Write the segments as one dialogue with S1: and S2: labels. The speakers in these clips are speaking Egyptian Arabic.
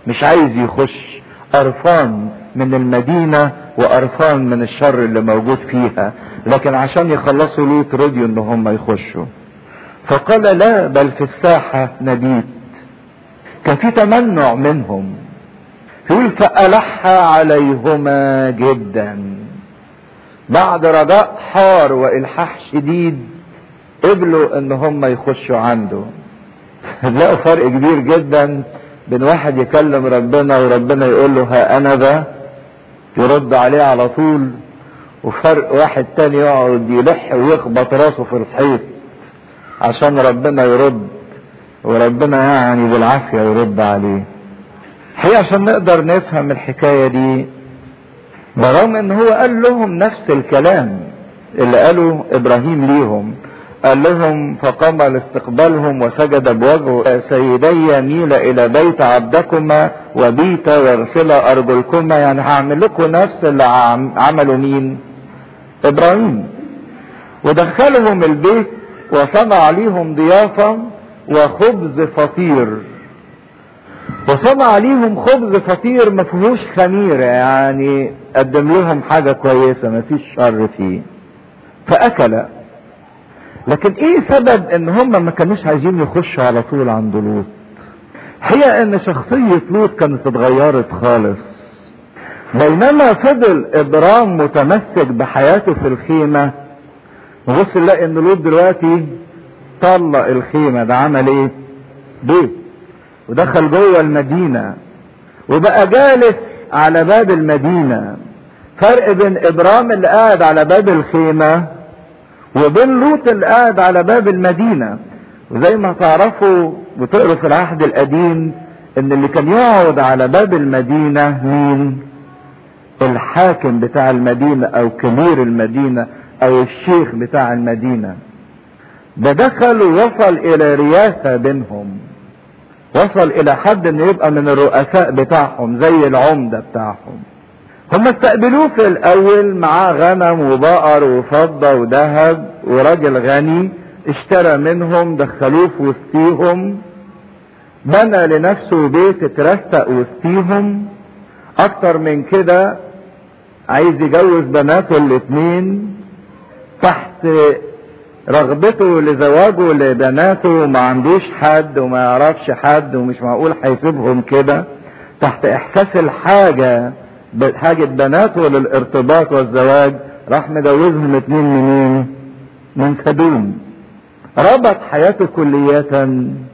S1: مش عايز يخش قرفان من المدينة وقرفان من الشر اللي موجود فيها لكن عشان يخلصوا لوط رضيوا ان هم يخشوا فقال لا بل في الساحة نبيت كان في تمنع منهم يقول فألح عليهما جدا بعد رجاء حار والحاح شديد قبلوا ان هم يخشوا عنده هتلاقوا فرق كبير جدا بين واحد يكلم ربنا وربنا يقول له ها انا ذا يرد عليه على طول وفرق واحد تاني يقعد يلح ويخبط راسه في الحيط عشان ربنا يرد وربنا يعني بالعافية يرد عليه هي عشان نقدر نفهم الحكاية دي برغم ان هو قال لهم نفس الكلام اللي قاله ابراهيم ليهم قال لهم فقام لاستقبالهم وسجد بوجهه سيدي ميل الى بيت عبدكما وبيت واغسلا ارجلكما يعني هعمل لكم نفس اللي عملوا مين ابراهيم ودخلهم البيت وصنع عليهم ضيافة وخبز فطير وصنع عليهم خبز فطير ما فيهوش خميرة يعني قدم لهم حاجة كويسة ما فيش شر فيه فأكل لكن ايه سبب ان هم ما كانوش عايزين يخشوا على طول عند لوط هي ان شخصية لوط كانت اتغيرت خالص بينما فضل ابرام متمسك بحياته في الخيمة نبص نلاقي ان لوط دلوقتي طلق الخيمة ده عمل ايه بيت ودخل جوه المدينة وبقى جالس على باب المدينة فرق بين ابرام اللي قاعد على باب الخيمة وبين لوط اللي قاعد على باب المدينة وزي ما تعرفوا بتقروا في العهد القديم ان اللي كان يقعد على باب المدينة مين الحاكم بتاع المدينة او كبير المدينة او الشيخ بتاع المدينة ده دخل ووصل الى رياسة بينهم وصل الى حد انه يبقى من الرؤساء بتاعهم زي العمدة بتاعهم هم استقبلوه في الاول معاه غنم وبقر وفضة وذهب وراجل غني اشترى منهم دخلوه في وسطيهم بنى لنفسه بيت اترستق وسطيهم اكتر من كده عايز يجوز بناته الاتنين تحت رغبته لزواجه لبناته وما عندوش حد وما يعرفش حد ومش معقول هيسيبهم كده تحت احساس الحاجة حاجة بناته للارتباط والزواج راح مجوزهم اتنين منين من سدوم ربط حياته كلية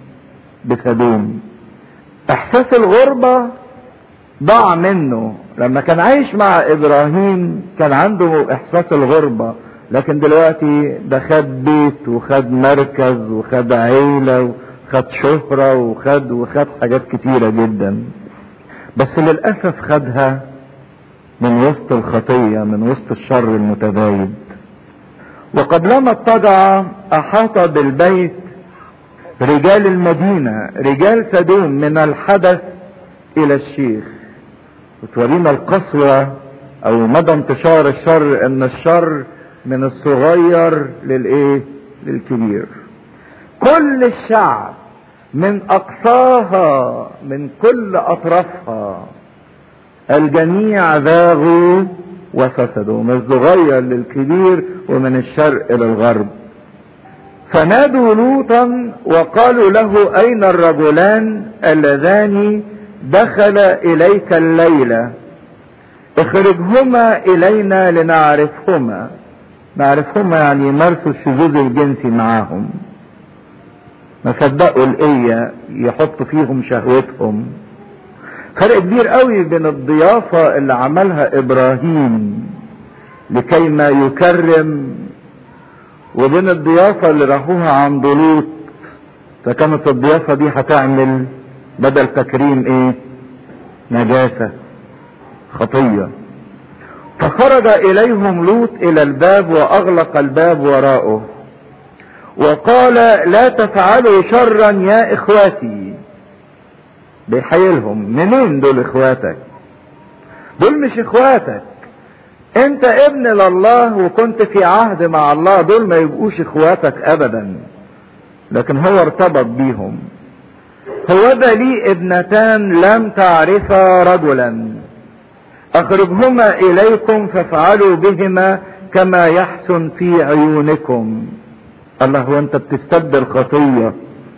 S1: بسدوم احساس الغربة ضاع منه لما كان عايش مع ابراهيم كان عنده احساس الغربة لكن دلوقتي ده خد بيت وخد مركز وخد عيلة وخد شهرة وخد وخد حاجات كتيرة جدا بس للأسف خدها من وسط الخطية من وسط الشر المتبايد وقبلما اضطجع أحاط بالبيت رجال المدينة رجال سدوم من الحدث إلى الشيخ وتورينا القسوة أو مدى انتشار الشر إن الشر من الصغير للايه للكبير كل الشعب من اقصاها من كل اطرافها الجميع ذاغوا وفسدوا من الصغير للكبير ومن الشرق الى الغرب فنادوا لوطا وقالوا له اين الرجلان اللذان دخل اليك الليله اخرجهما الينا لنعرفهما نعرفهما يعني يمارسوا الشذوذ الجنسي معاهم ما صدقوا الإية يحطوا فيهم شهوتهم فرق كبير قوي بين الضيافة اللي عملها إبراهيم لكي ما يكرم وبين الضيافة اللي راحوها عند لوط فكانت الضيافة دي هتعمل بدل تكريم ايه نجاسة خطيه فخرج اليهم لوط الى الباب واغلق الباب وراءه وقال لا تفعلوا شرا يا اخواتي بيحيلهم منين دول اخواتك دول مش اخواتك انت ابن لله وكنت في عهد مع الله دول ما يبقوش اخواتك ابدا لكن هو ارتبط بيهم هوذا لي ابنتان لم تعرفا رجلا اخرجهما اليكم فافعلوا بهما كما يحسن في عيونكم الله هو انت بتستبدل خطية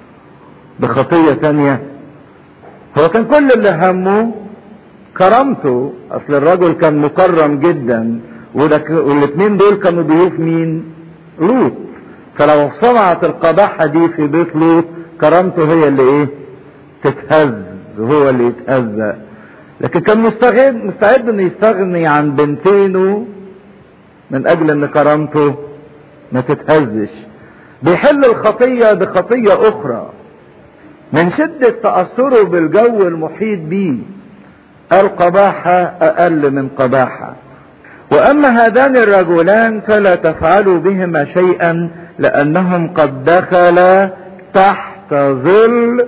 S1: بخطية تانية هو كان كل اللي همه كرامته اصل الرجل كان مكرم جدا والاثنين دول كانوا ضيوف مين لوط فلو صنعت القباحة دي في بيت لوط كرامته هي اللي ايه تتهز هو اللي يتهزأ لكن كان مستعد مستعد انه يستغني عن بنتينه من اجل ان كرامته ما تتهزش بيحل الخطية بخطية اخرى من شدة تأثره بالجو المحيط بيه القباحة اقل من قباحة واما هذان الرجلان فلا تفعلوا بهما شيئا لانهم قد دخلا تحت ظل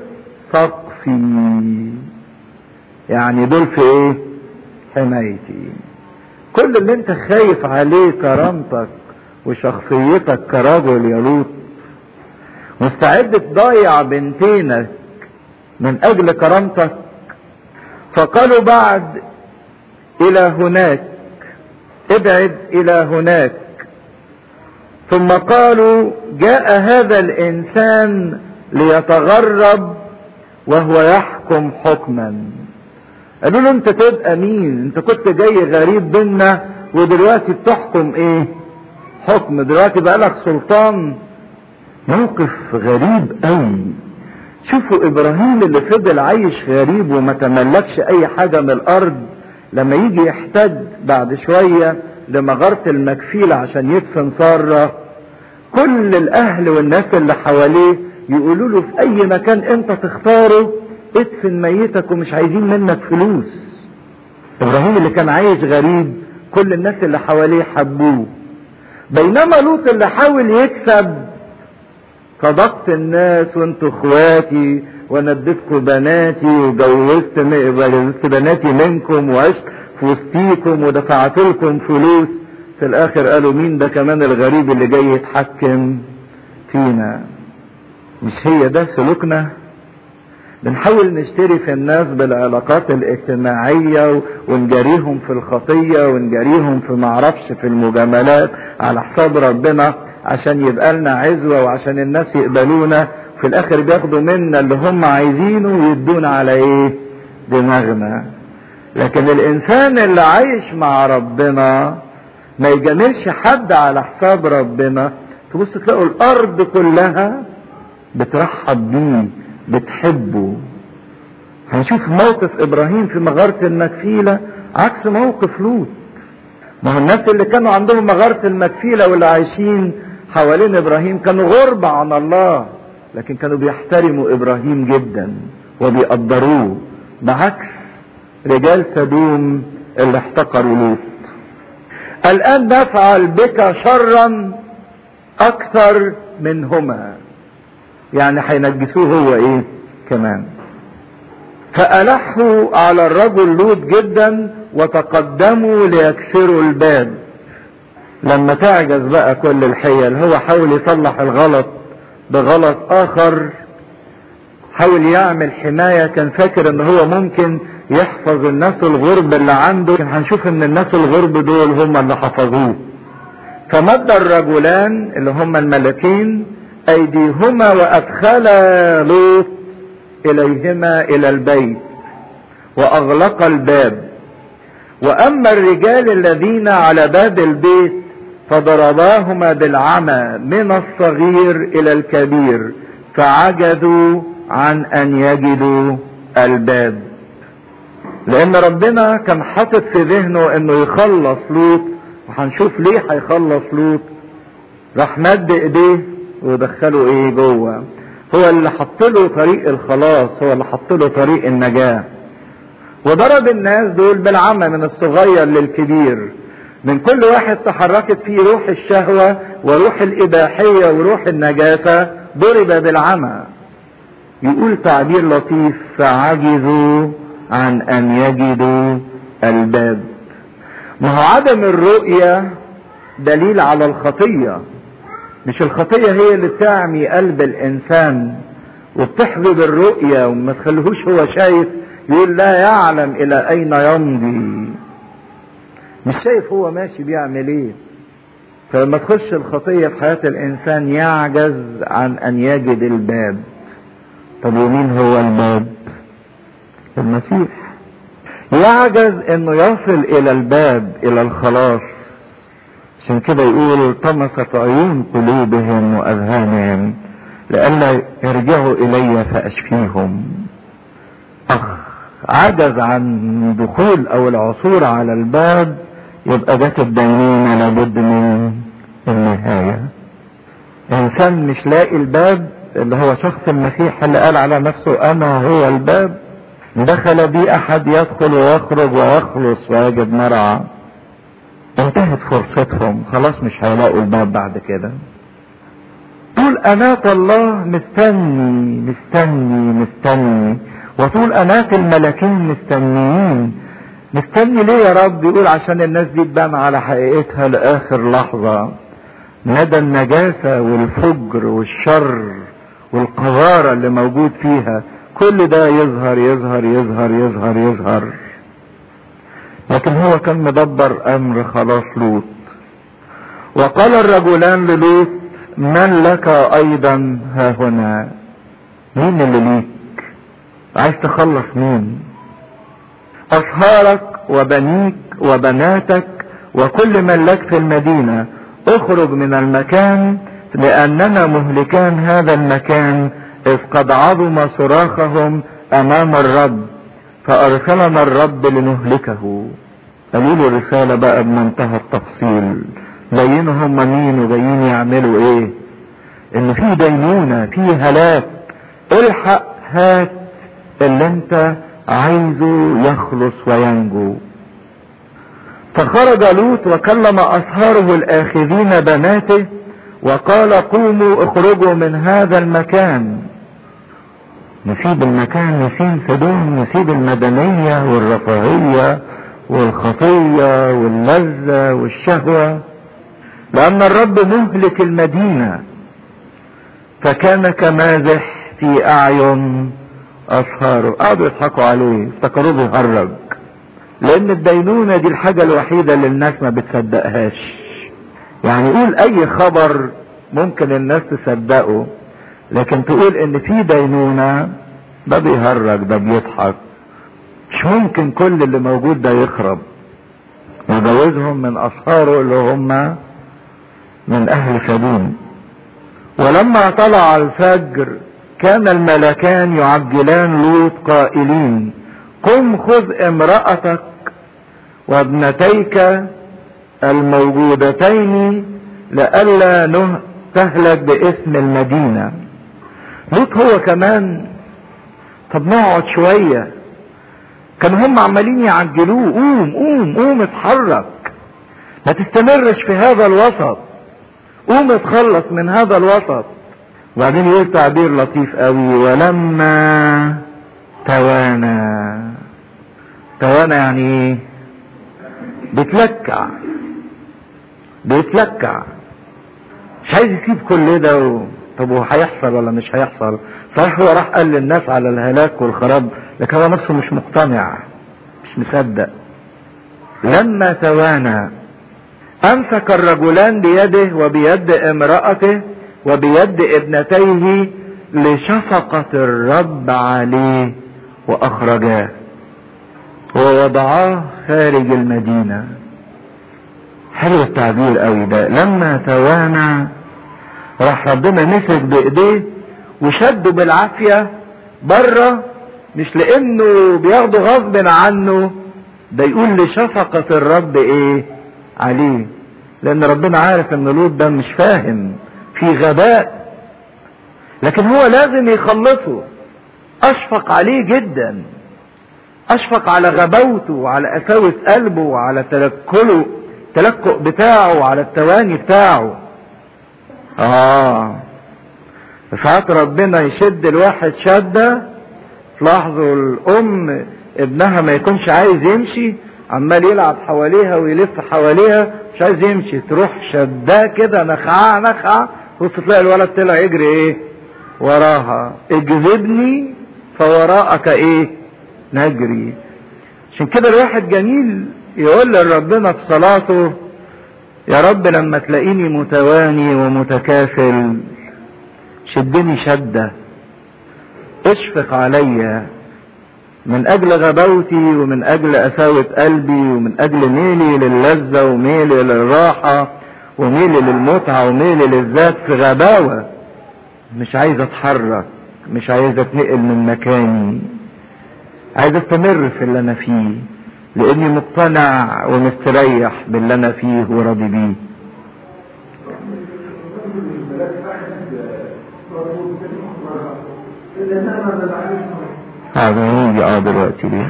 S1: سقفي يعني دول في ايه حمايتي كل اللي انت خايف عليه كرامتك وشخصيتك كرجل يا لوط مستعد تضيع بنتينك من اجل كرامتك فقالوا بعد الى هناك ابعد الى هناك ثم قالوا جاء هذا الانسان ليتغرب وهو يحكم حكما قالوا له انت تبقى مين انت كنت جاي غريب بينا ودلوقتي بتحكم ايه حكم دلوقتي بقالك سلطان موقف غريب قوي شوفوا ابراهيم اللي فضل عايش غريب وما تملكش اي حاجة من الارض لما يجي يحتاج بعد شوية لمغارة المكفيلة عشان يدفن سارة كل الاهل والناس اللي حواليه يقولوا له في اي مكان انت تختاره ادفن ميتك ومش عايزين منك فلوس ابراهيم اللي كان عايش غريب كل الناس اللي حواليه حبوه بينما لوط اللي حاول يكسب صدقت الناس وانتوا اخواتي وانا اديتكم بناتي وجوزت جوزت بناتي منكم وعشت في وسطيكم ودفعت لكم فلوس في الاخر قالوا مين ده كمان الغريب اللي جاي يتحكم فينا مش هي ده سلوكنا بنحاول نشتري في الناس بالعلاقات الاجتماعية ونجاريهم في الخطية ونجاريهم في معرفش في المجاملات على حساب ربنا عشان يبقى لنا عزوة وعشان الناس يقبلونا في الاخر بياخدوا منا اللي هم عايزينه ويدونا على ايه دماغنا لكن الانسان اللي عايش مع ربنا ما يجاملش حد على حساب ربنا تبص تلاقوا الارض كلها بترحب بيه بتحبه هنشوف موقف ابراهيم في مغارة المكفيلة عكس موقف لوط ما هو الناس اللي كانوا عندهم مغارة المكفيلة واللي عايشين حوالين ابراهيم كانوا غربة عن الله لكن كانوا بيحترموا ابراهيم جدا وبيقدروه بعكس رجال سدوم اللي احتقروا لوط الان نفعل بك شرا اكثر منهما يعني هينجسوه هو ايه كمان فألحوا على الرجل لوط جدا وتقدموا ليكسروا الباب لما تعجز بقى كل الحيل هو حاول يصلح الغلط بغلط اخر حاول يعمل حماية كان فاكر ان هو ممكن يحفظ الناس الغرب اللي عنده لكن هنشوف ان الناس الغرب دول هم اللي حفظوه فمد الرجلان اللي هم الملكين ايديهما وادخلا لوط اليهما الى البيت واغلق الباب واما الرجال الذين على باب البيت فضرباهما بالعمى من الصغير الى الكبير فعجزوا عن ان يجدوا الباب لان ربنا كان حاطط في ذهنه انه يخلص لوط وهنشوف ليه هيخلص لوط راح مد ايديه ودخله ايه جوه هو اللي حط له طريق الخلاص هو اللي حط له طريق النجاه وضرب الناس دول بالعمى من الصغير للكبير من كل واحد تحركت فيه روح الشهوة وروح الإباحية وروح النجاسة ضرب بالعمى يقول تعبير لطيف فعجزوا عن أن يجدوا الباب ما هو عدم الرؤية دليل على الخطية مش الخطية هي اللي تعمي قلب الإنسان وبتحجب الرؤية وما تخليهوش هو شايف يقول لا يعلم الى اين يمضي مش شايف هو ماشي بيعمل ايه فلما تخش الخطية في حياة الانسان يعجز عن ان يجد الباب طب ومين هو الباب المسيح يعجز انه يصل الى الباب الى الخلاص عشان كده يقول طمست عيون قلوبهم واذهانهم لئلا يرجعوا الي فاشفيهم اخ عجز عن دخول او العثور على الباب يبقى جت الدينونة لابد من النهاية انسان مش لاقي الباب اللي هو شخص المسيح اللي قال على نفسه انا هو الباب دخل بي احد يدخل ويخرج ويخلص ويجد مرعى انتهت فرصتهم خلاص مش هيلاقوا الباب بعد كده طول انات الله مستني مستني مستني وطول انات الملاكين مستنيين مستني ليه يا رب يقول عشان الناس دي تبان على حقيقتها لاخر لحظة ندى النجاسة والفجر والشر والقذارة اللي موجود فيها كل ده يظهر يظهر يظهر يظهر يظهر لكن هو كان مدبر امر خلاص لوط وقال الرجلان للوط من لك ايضا ها هنا مين اللي ليك عايز تخلص مين اصهارك وبنيك وبناتك وكل من لك في المدينة اخرج من المكان لاننا مهلكان هذا المكان اذ قد عظم صراخهم امام الرب فارسلنا الرب لنهلكه قالوا له رسالة بقى بمنتهى التفصيل بينوا هم مين وجايين يعملوا ايه ان في دينونة في هلاك الحق هات اللي انت عايزه يخلص وينجو فخرج لوط وكلم اصهاره الاخذين بناته وقال قوموا اخرجوا من هذا المكان نسيب المكان نسيب سدوم نسيب المدنية والرفاهية والخطية واللذة والشهوة لأن الرب مهلك المدينة فكان كمازح في أعين أصهاره قعدوا يضحكوا عليه افتكروه بيهرج لأن الدينونة دي الحاجة الوحيدة اللي الناس ما بتصدقهاش يعني يقول أي خبر ممكن الناس تصدقه لكن تقول ان في دينونة ده بيهرج ده بيضحك مش ممكن كل اللي موجود ده يخرب وجوزهم من اصهاره اللي هم من اهل سدوم ولما طلع الفجر كان الملكان يعجلان لوط قائلين قم خذ امرأتك وابنتيك الموجودتين لئلا نه تهلك باسم المدينه لوط هو كمان طب نقعد شوية كانوا هم عمالين يعجلوه قوم قوم قوم اتحرك ما تستمرش في هذا الوسط قوم اتخلص من هذا الوسط وبعدين يقول تعبير لطيف قوي ولما توانى توانى يعني ايه بيتلكع بيتلكع مش عايز يسيب كل ده و... طب هو هيحصل ولا مش هيحصل صحيح هو راح قال للناس على الهلاك والخراب لكن هو نفسه مش مقتنع مش مصدق لما توانى امسك الرجلان بيده وبيد امرأته وبيد ابنتيه لشفقة الرب عليه واخرجاه ووضعاه خارج المدينة حلو التعبير قوي ده لما توانى راح ربنا مسك بايديه وشده بالعافية بره مش لانه بياخده غصب عنه ده يقول لشفقة الرب ايه عليه لان ربنا عارف ان لوط ده مش فاهم في غباء لكن هو لازم يخلصه اشفق عليه جدا اشفق على غباوته وعلى قساوة قلبه وعلى تلكله التلكؤ بتاعه وعلى التواني بتاعه اه ساعات ربنا يشد الواحد شدة تلاحظوا الام ابنها ما يكونش عايز يمشي عمال يلعب حواليها ويلف حواليها مش عايز يمشي تروح شداه كده نخعة نخعة بص تلاقي الولد طلع يجري ايه وراها اجذبني فوراءك ايه نجري عشان كده الواحد جميل يقول لربنا في صلاته يا رب لما تلاقيني متواني ومتكاسل شدني شدة اشفق عليا من اجل غباوتي ومن اجل قساوة قلبي ومن اجل ميلي للذة وميلي للراحة وميلي للمتعة وميلي للذات في غباوة مش عايز اتحرك مش عايز اتنقل من مكاني عايز استمر في اللي انا فيه لاني مقتنع ومستريح باللي انا فيه وراضي بيه هذا هيجي اه دلوقتي ليه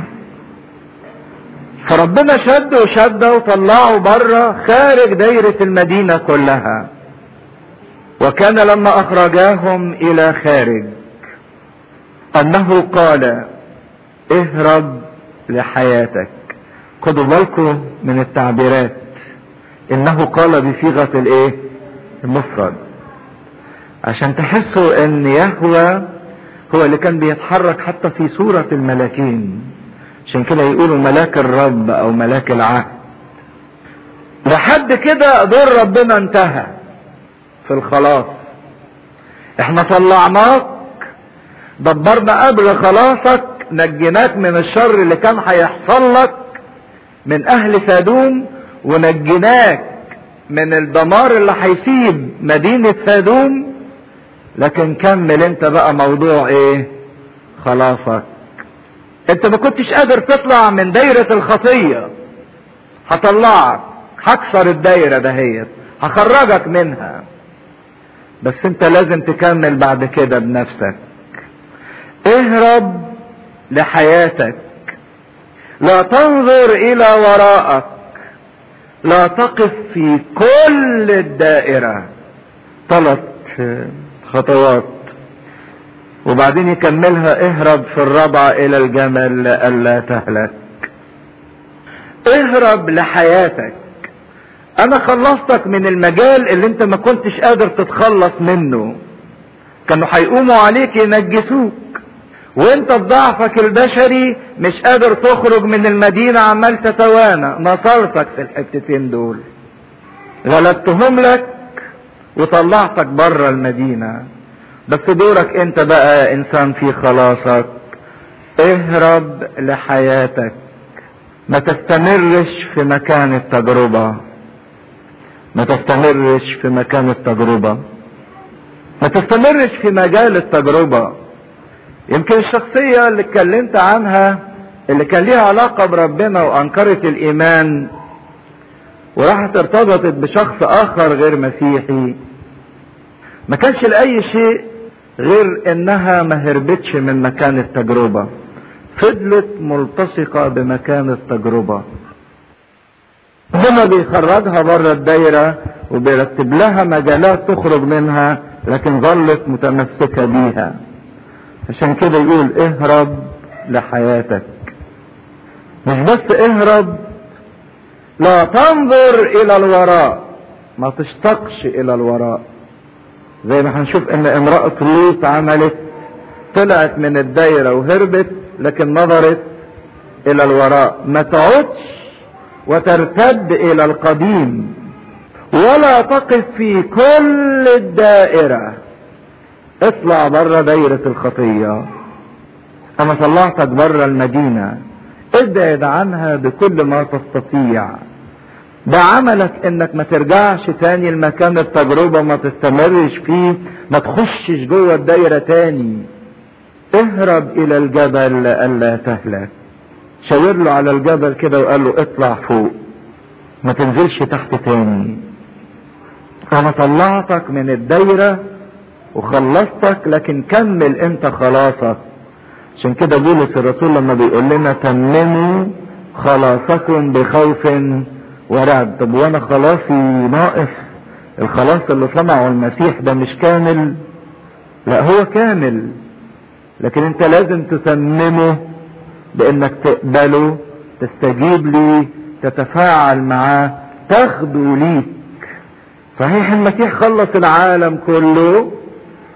S1: فربنا شد وشد وطلعوا بره خارج دايرة المدينة كلها وكان لما اخرجاهم الى خارج انه قال اهرب لحياتك خدوا بالكم من التعبيرات انه قال بصيغة الايه المفرد عشان تحسوا ان يهوى هو اللي كان بيتحرك حتى في صورة الملاكين عشان كده يقولوا ملاك الرب او ملاك العهد لحد كده دور ربنا انتهى في الخلاص احنا طلعناك دبرنا قبل خلاصك نجيناك من الشر اللي كان هيحصل لك من اهل سادوم ونجيناك من الدمار اللي هيسيب مدينة سادوم لكن كمل انت بقى موضوع ايه خلاصك انت ما كنتش قادر تطلع من دايرة الخطية هطلعك هكسر الدايرة دهيت هخرجك منها بس انت لازم تكمل بعد كده بنفسك اهرب لحياتك لا تنظر الى وراءك لا تقف في كل الدائرة ثلاث خطوات وبعدين يكملها اهرب في الربع الى الجمل الا تهلك اهرب لحياتك انا خلصتك من المجال اللي انت ما كنتش قادر تتخلص منه كانوا هيقوموا عليك ينجسوك وانت بضعفك البشري مش قادر تخرج من المدينة عمال تتوانى نصرتك في الحتتين دول غلبتهم لك وطلعتك بره المدينة بس دورك انت بقى انسان في خلاصك اهرب لحياتك ما تستمرش في مكان التجربة ما تستمرش في مكان التجربة ما تستمرش في مجال التجربة يمكن الشخصية اللي اتكلمت عنها اللي كان ليها علاقة بربنا وانكرت الايمان وراحت ارتبطت بشخص اخر غير مسيحي ما كانش لأي شيء غير انها ما هربتش من مكان التجربة فضلت ملتصقة بمكان التجربة ربنا بيخرجها بره الدايرة وبيرتب لها مجالات تخرج منها لكن ظلت متمسكة بيها عشان كده يقول اهرب لحياتك مش بس اهرب لا تنظر الى الوراء ما تشتقش الى الوراء زي ما هنشوف ان امرأة لوط عملت طلعت من الدايرة وهربت لكن نظرت الى الوراء ما تقعدش وترتد الى القديم ولا تقف في كل الدائرة اطلع بره دايرة الخطية انا طلعتك بره المدينة ابعد عنها بكل ما تستطيع ده عملك انك ما ترجعش تاني لمكان التجربة ما تستمرش فيه ما تخشش جوه الدايرة تاني اهرب الى الجبل الا تهلك شاور له على الجبل كده وقال له اطلع فوق ما تنزلش تحت تاني انا طلعتك من الدايرة وخلصتك لكن كمل انت خلاصك عشان كده بولس الرسول لما بيقول لنا تمموا خلاصكم بخوف ورعب طب وانا خلاصي ناقص الخلاص اللي صنعه المسيح ده مش كامل لا هو كامل لكن انت لازم تتممه بانك تقبله تستجيب ليه تتفاعل معاه تاخده ليك صحيح المسيح خلص العالم كله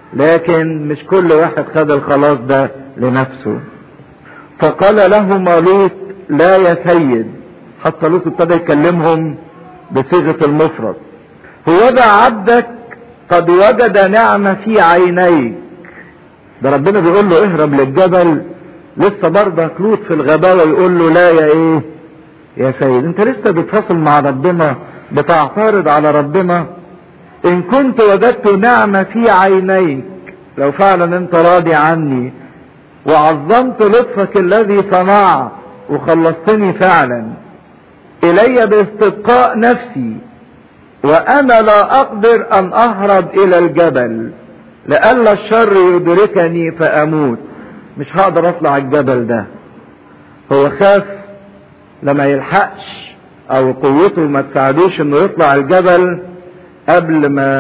S1: لكن مش كل واحد خد الخلاص ده لنفسه فقال لهما لوط لا يا سيد حتى لوط ابتدى يكلمهم بصيغة المفرد هو ده عبدك قد وجد نعمة في عينيك ده ربنا بيقول له اهرب للجبل لسه برضك لوط في الغباوة يقول له لا يا ايه يا سيد انت لسه بتفاصل مع ربنا بتعترض على ربنا ان كنت وجدت نعمة في عينيك لو فعلا انت راضي عني وعظمت لطفك الذي صنعت وخلصتني فعلا الي باستبقاء نفسي وانا لا اقدر ان اهرب الى الجبل لئلا الشر يدركني فاموت مش هقدر اطلع الجبل ده هو خاف لما يلحقش او قوته ما تساعدوش انه يطلع الجبل قبل ما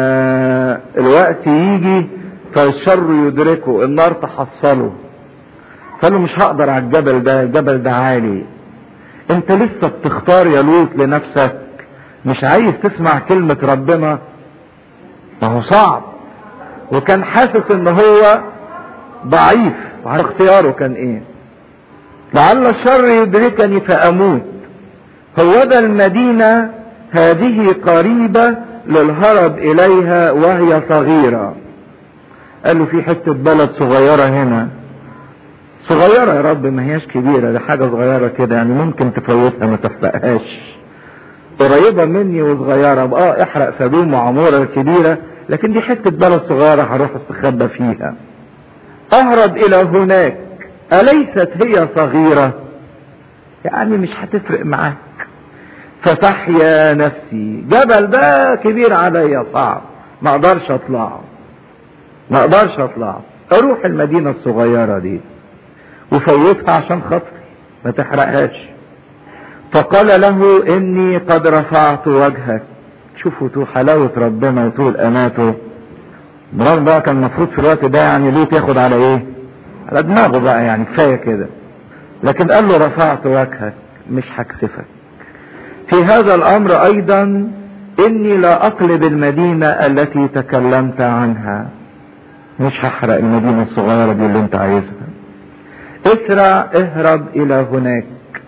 S1: الوقت يجي فالشر يدركه النار تحصله فقال له مش هقدر على الجبل ده الجبل ده عالي انت لسه بتختار يا لوط لنفسك مش عايز تسمع كلمة ربنا ما هو صعب وكان حاسس ان هو ضعيف على اختياره كان ايه لعل الشر يدركني فاموت هو ده المدينة هذه قريبة للهرب اليها وهي صغيرة قال له في حتة بلد صغيرة هنا صغيرة يا رب ما هياش كبيرة ده حاجة صغيرة كده يعني ممكن تفوتها ما تحرقهاش قريبة مني وصغيرة اه احرق سدوم وعمورة الكبيرة لكن دي حتة بلد صغيرة هروح استخبى فيها اهرب الى هناك اليست هي صغيرة يعني مش هتفرق معاك فتحيا نفسي جبل ده كبير عليا صعب ما اقدرش اطلعه ما اقدرش اطلعه اروح المدينة الصغيرة دي وفوتها عشان خاطري ما تحرقهاش فقال له اني قد رفعت وجهك شوفوا تو حلاوة ربنا وطول اماته مرام بقى كان المفروض في الوقت ده يعني لوط ياخد على ايه على دماغه بقى يعني كفاية كده لكن قال له رفعت وجهك مش هكسفك في هذا الامر ايضا اني لا اقلب المدينة التي تكلمت عنها مش هحرق المدينة الصغيرة دي اللي انت عايزها اسرع اهرب الى هناك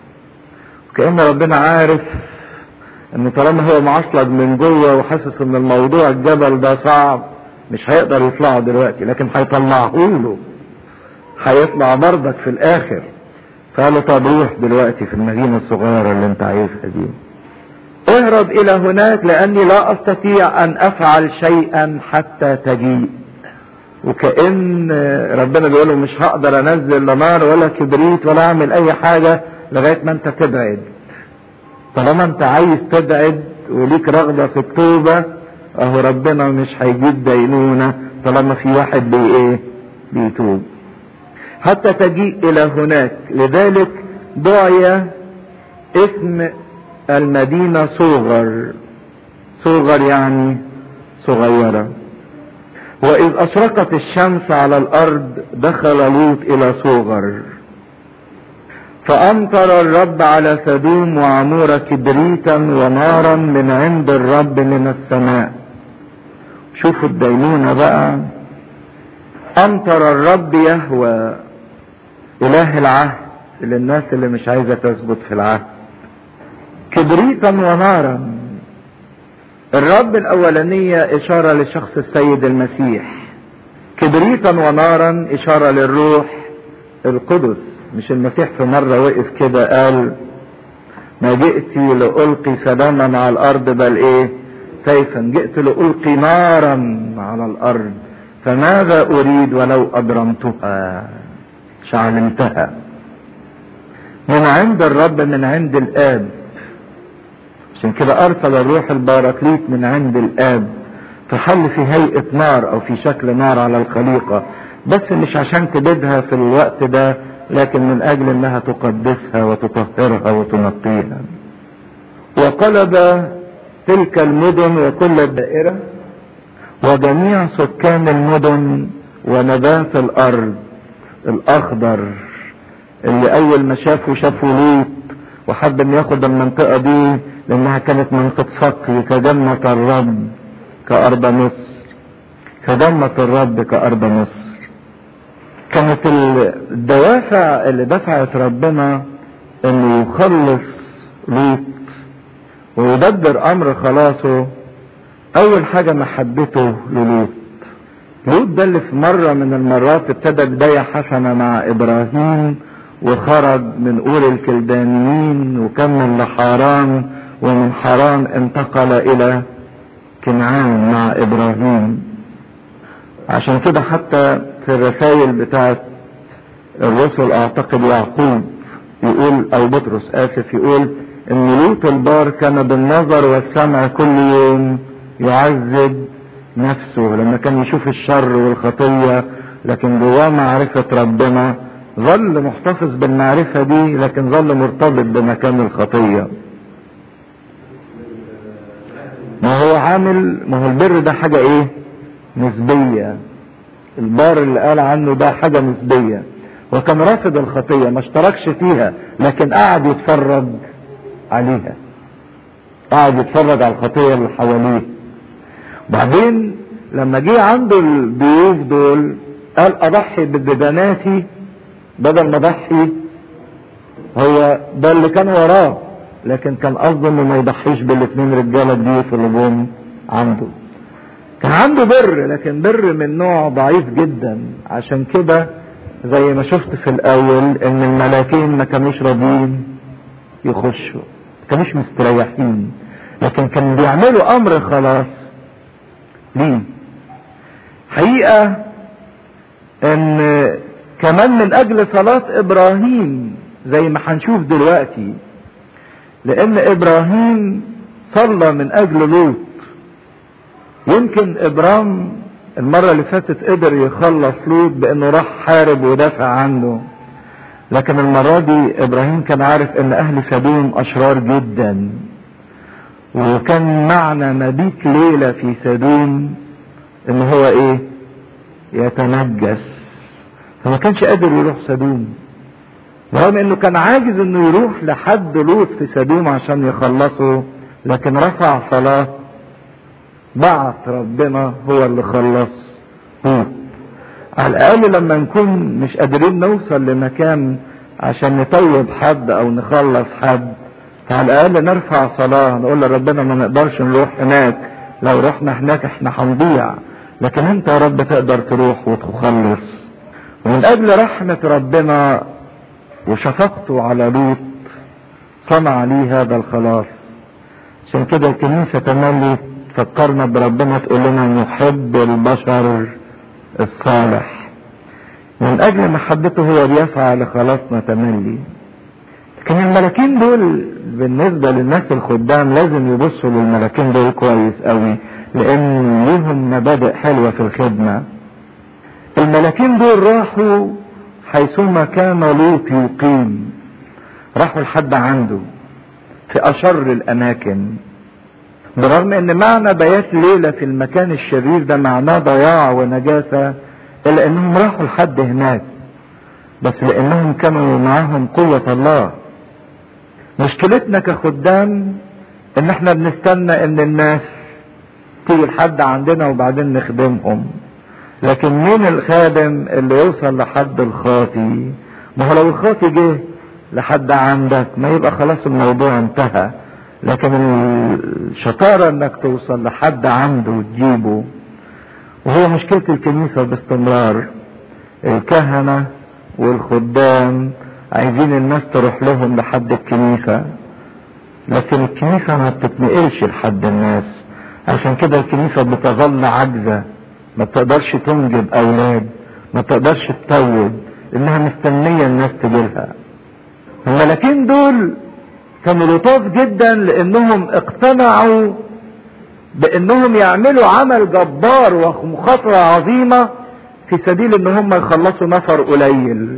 S1: كأن ربنا عارف ان طالما هو معصلج من جوه وحاسس ان الموضوع الجبل ده صعب مش هيقدر يطلعه دلوقتي لكن هيطلعه له هيطلع برضك في الاخر فقال له طب روح دلوقتي في المدينة الصغيرة اللي انت عايزها دي اهرب الى هناك لاني لا استطيع ان افعل شيئا حتى تجيء وكأن ربنا بيقول له مش هقدر انزل لا نار ولا كبريت ولا اعمل اي حاجة لغاية ما انت تبعد طالما انت عايز تبعد وليك رغبة في التوبة اهو ربنا مش هيجيب دينونة طالما في واحد بي ايه بيتوب حتى تجيء الى هناك لذلك دعي اسم المدينة صغر صغر يعني صغيرة وإذ أشرقت الشمس على الأرض دخل لوط إلى صغر فأمطر الرب على سدوم وعمورة كبريتا ونارا من عند الرب من السماء شوفوا الدينونة بقى أمطر الرب يهوى إله العهد للناس اللي مش عايزة تثبت في العهد كبريتا ونارا الرب الأولانية إشارة لشخص السيد المسيح كبريتا ونارا إشارة للروح القدس مش المسيح في مرة وقف كده قال ما جئت لألقي سلاما على الأرض بل إيه سيفا جئت لألقي نارا على الأرض فماذا أريد ولو أبرمتها شعلمتها من عند الرب من عند الآب عشان كده أرسل الروح الباراكليت من عند الآب فحل في هيئة نار أو في شكل نار على الخليقة بس مش عشان تبيدها في الوقت ده لكن من اجل انها تقدسها وتطهرها وتنقيها وقلب تلك المدن وكل الدائرة وجميع سكان المدن ونبات الارض الاخضر اللي اول ما شافوا شافوا لوط وحب ان ياخد المنطقة دي لانها كانت منطقة سقي كجنة الرب كارض مصر فضمت الرب كأرض مصر كانت الدوافع اللي دفعت ربنا انه يخلص لوط ويدبر امر خلاصه اول حاجة محبته للوط لوط ده اللي في مرة من المرات ابتدى بداية حسنة مع ابراهيم وخرج من اور الكلدانيين وكمل لحاران ومن حران انتقل الى كنعان مع ابراهيم عشان كده حتى في الرسائل بتاعت الرسل اعتقد يعقوب يقول او بطرس اسف يقول ان لوط البار كان بالنظر والسمع كل يوم يعذب نفسه لما كان يشوف الشر والخطية لكن جواه معرفة ربنا ظل محتفظ بالمعرفة دي لكن ظل مرتبط بمكان الخطية ما هو عامل ما هو البر ده حاجة ايه نسبية البار اللي قال عنه ده حاجة نسبية وكان رافض الخطية ما اشتركش فيها لكن قعد يتفرج عليها قعد يتفرج على الخطية اللي حواليه بعدين لما جه عنده الضيوف دول قال اضحي بدباناتي بدل ما اضحي هو ده اللي كان وراه لكن كان قصده انه ما يضحيش بالاثنين رجاله الضيوف اللي جم عنده كان عنده بر لكن بر من نوع ضعيف جدا عشان كده زي ما شفت في الاول ان الملاكين ما كانوش راضيين يخشوا ما كانوش مستريحين لكن كانوا بيعملوا امر خلاص ليه حقيقة ان كمان من اجل صلاة ابراهيم زي ما هنشوف دلوقتي لان ابراهيم صلى من اجل لوط يمكن ابرام المرة اللي فاتت قدر يخلص لوط بانه راح حارب ودافع عنه لكن المرة دي ابراهيم كان عارف ان اهل سدوم اشرار جدا وكان معنى مبيت ليلة في سدوم ان هو ايه يتنجس فما كانش قادر يروح سدوم رغم انه كان عاجز انه يروح لحد لوط في سدوم عشان يخلصه لكن رفع صلاة بعت ربنا هو اللي خلص هو على الاقل لما نكون مش قادرين نوصل لمكان عشان نتوب حد او نخلص حد فعلى الاقل نرفع صلاة نقول لربنا ما نقدرش نروح هناك لو رحنا هناك احنا هنضيع لكن انت يا رب تقدر تروح وتخلص ومن اجل رحمة ربنا وشفقته على لوط صنع لي هذا الخلاص عشان كده الكنيسة تملي تفكرنا بربنا تقول لنا نحب البشر الصالح من اجل محبته هو بيسعى لخلاصنا تملي لكن الملاكين دول بالنسبة للناس الخدام لازم يبصوا للملاكين دول كويس قوي لان ليهم مبادئ حلوة في الخدمة الملاكين دول راحوا حيثما كان لوط يقيم راحوا لحد عنده في اشر الاماكن برغم ان معنى بيات ليلة في المكان الشرير ده معناه ضياع ونجاسة الا انهم راحوا لحد هناك بس لانهم كانوا معاهم قوة الله مشكلتنا كخدام ان احنا بنستنى ان الناس تيجي لحد عندنا وبعدين نخدمهم لكن مين الخادم اللي يوصل لحد الخاطي ما هو لو الخاطي جه لحد عندك ما يبقى خلاص الموضوع انتهى لكن الشطارة انك توصل لحد عنده وتجيبه وهو مشكلة الكنيسة باستمرار الكهنة والخدام عايزين الناس تروح لهم لحد الكنيسة لكن الكنيسة ما بتتنقلش لحد الناس عشان كده الكنيسة بتظل عاجزة ما بتقدرش تنجب اولاد ما بتقدرش تتوب انها مستنية الناس تجيلها الملاكين دول كانوا لطاف جدا لانهم اقتنعوا بانهم يعملوا عمل جبار ومخاطرة عظيمة في سبيل ان هم يخلصوا نفر قليل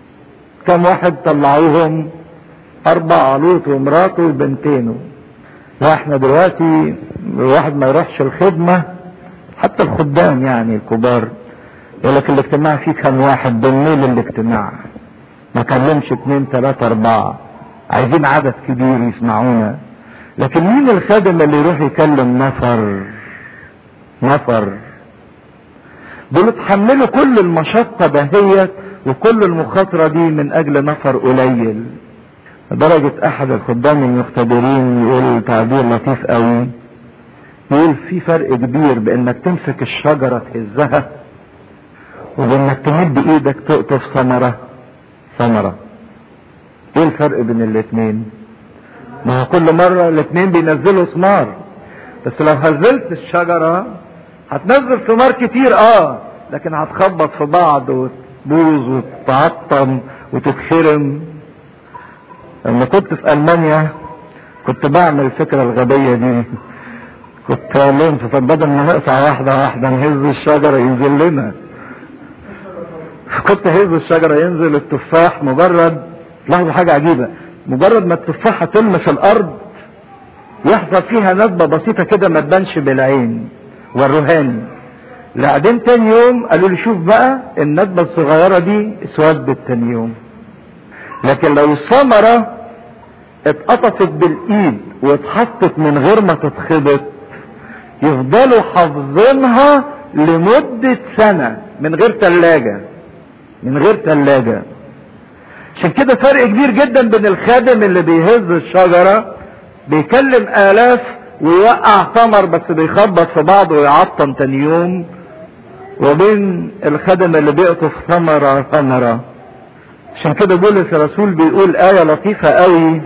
S1: كم واحد طلعوهم اربع لوط ومراته وبنتينه واحنا دلوقتي الواحد ما يروحش الخدمة حتى الخدام يعني الكبار يقول لك الاجتماع فيه كم واحد بالليل الاجتماع ما كلمش اتنين تلاتة اربعة عايزين عدد كبير يسمعونا لكن مين الخادم اللي يروح يكلم نفر نفر دول اتحملوا كل المشقة دهيت وكل المخاطرة دي من اجل نفر قليل لدرجة احد الخدام المختبرين يقول تعبير لطيف قوي يقول في فرق كبير بانك تمسك الشجرة تهزها وبانك تمد ايدك تقطف ثمرة ثمرة ايه الفرق بين الاتنين ما هو كل مرة الاتنين بينزلوا ثمار بس لو هزلت الشجرة هتنزل ثمار كتير اه لكن هتخبط في بعض وتبوظ وتتعطم وتتخرم لما كنت في المانيا كنت بعمل الفكرة الغبية دي كنت اقول لهم طب بدل ما نقطع واحدة واحدة نهز الشجرة ينزل لنا كنت هز الشجرة ينزل التفاح مجرد لاحظوا حاجة عجيبة مجرد ما التفاحة تلمس الارض يحصل فيها ندبة بسيطة كده ما تبانش بالعين والرهاني بعدين تاني يوم قالوا لي شوف بقى الندبة الصغيرة دي اسودت تاني يوم لكن لو الثمرة اتقطفت بالايد واتحطت من غير ما تتخبط يفضلوا حافظينها لمدة سنة من غير تلاجة من غير تلاجة عشان كده فرق كبير جدا بين الخادم اللي بيهز الشجرة بيكلم آلاف ويوقع ثمر بس بيخبط في بعضه ويعطم تاني يوم وبين الخادم اللي بيقطف ثمرة ثمرة عشان كده بولس الرسول بيقول آية لطيفة قوي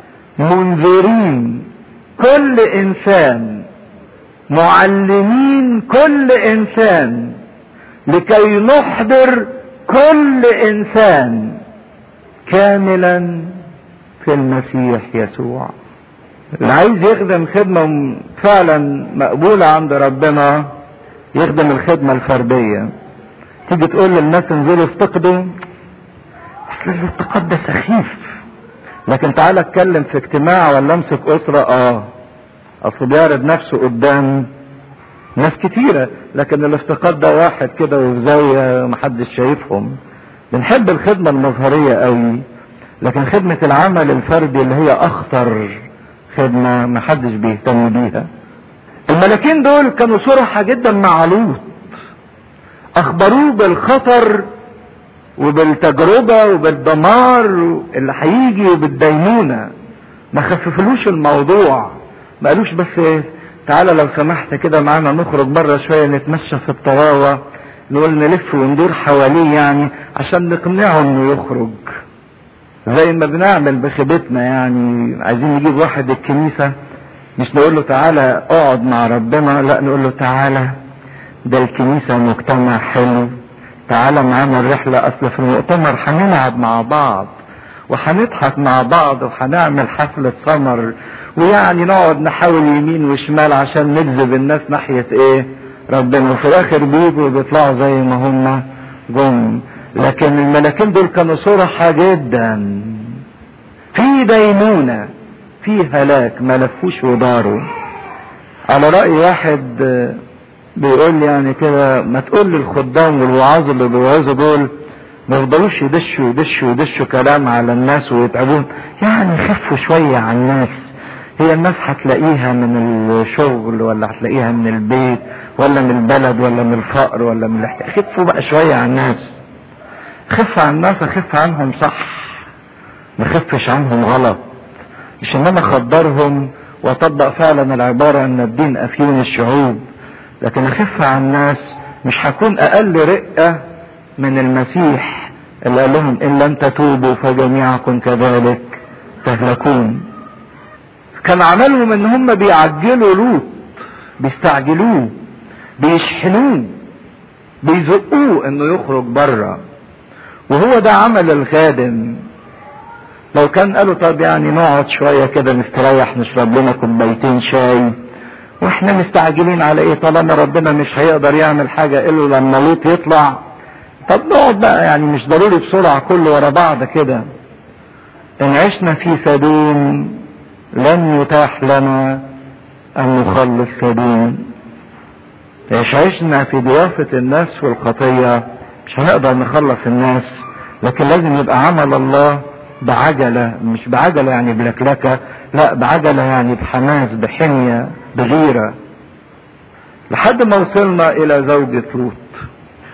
S1: منذرين كل إنسان معلمين كل إنسان لكي نحضر كل إنسان كاملا في المسيح يسوع اللي عايز يخدم خدمة فعلا مقبولة عند ربنا يخدم الخدمة الفردية تيجي تقول للناس انزلوا افتقدوا اصل الافتقاد ده سخيف لكن تعالى اتكلم في اجتماع ولا امسك اسرة اه اصل بيعرض نفسه قدام ناس كتيرة لكن الافتقاد ده واحد كده وفي زاوية محدش شايفهم بنحب الخدمة المظهرية قوي لكن خدمة العمل الفردي اللي هي اخطر خدمة محدش بيهتم بيها الملاكين دول كانوا صرحة جدا مع لوط اخبروه بالخطر وبالتجربة وبالدمار اللي هيجي وبالدينونة ما خففلوش الموضوع ما قالوش بس تعالى لو سمحت كده معانا نخرج بره شوية نتمشى في الطراوة نقول نلف وندور حواليه يعني عشان نقنعه انه يخرج زي ما بنعمل بخيبتنا يعني عايزين نجيب واحد الكنيسة مش نقول له تعالى اقعد مع ربنا لا نقول له تعالى ده الكنيسة مجتمع حلو تعالى معانا الرحلة اصل في المؤتمر هنلعب مع بعض وهنضحك مع بعض وهنعمل حفلة سمر ويعني نقعد نحاول يمين وشمال عشان نجذب الناس ناحية ايه ربنا وفي الاخر بيجوا وبيطلعوا زي ما هم جم لكن الملاكين دول كانوا صرحة جدا في دينونة في هلاك ما لفوش وداروا على رأي واحد بيقول لي يعني كده ما تقول للخدام والوعاظ اللي بيوعظوا دول ما يفضلوش يدشوا يدشوا يدشوا كلام على الناس ويتعبون يعني خفوا شوية على الناس هي الناس هتلاقيها من الشغل ولا هتلاقيها من البيت ولا من البلد ولا من الفقر ولا من الاحتياج خفوا بقى شوية على الناس خف على الناس اخف عنهم صح ما خفش عنهم غلط مش ان انا اخدرهم واطبق فعلا العبارة ان الدين افيون الشعوب لكن اخف على الناس مش هكون اقل رقة من المسيح اللي قال لهم ان لم تتوبوا فجميعكم كذلك تهلكون كان عملهم ان هم بيعجلوا لوط بيستعجلوه بيشحنوه بيزقوه انه يخرج بره وهو ده عمل الخادم لو كان قالوا طب يعني نقعد شوية كده نستريح نشرب لنا كوبايتين شاي واحنا مستعجلين على ايه طالما ربنا مش هيقدر يعمل حاجة الا لما لوط يطلع طب نقعد بقى يعني مش ضروري بسرعة كله ورا بعض كده ان عشنا في سدوم لن يتاح لنا ان نخلص سدوم مش عشنا في ضيافة الناس والخطية مش هنقدر نخلص الناس لكن لازم يبقى عمل الله بعجلة مش بعجلة يعني بلكلكة لا بعجلة يعني بحماس بحمية بغيرة لحد ما وصلنا الى زوجة لوط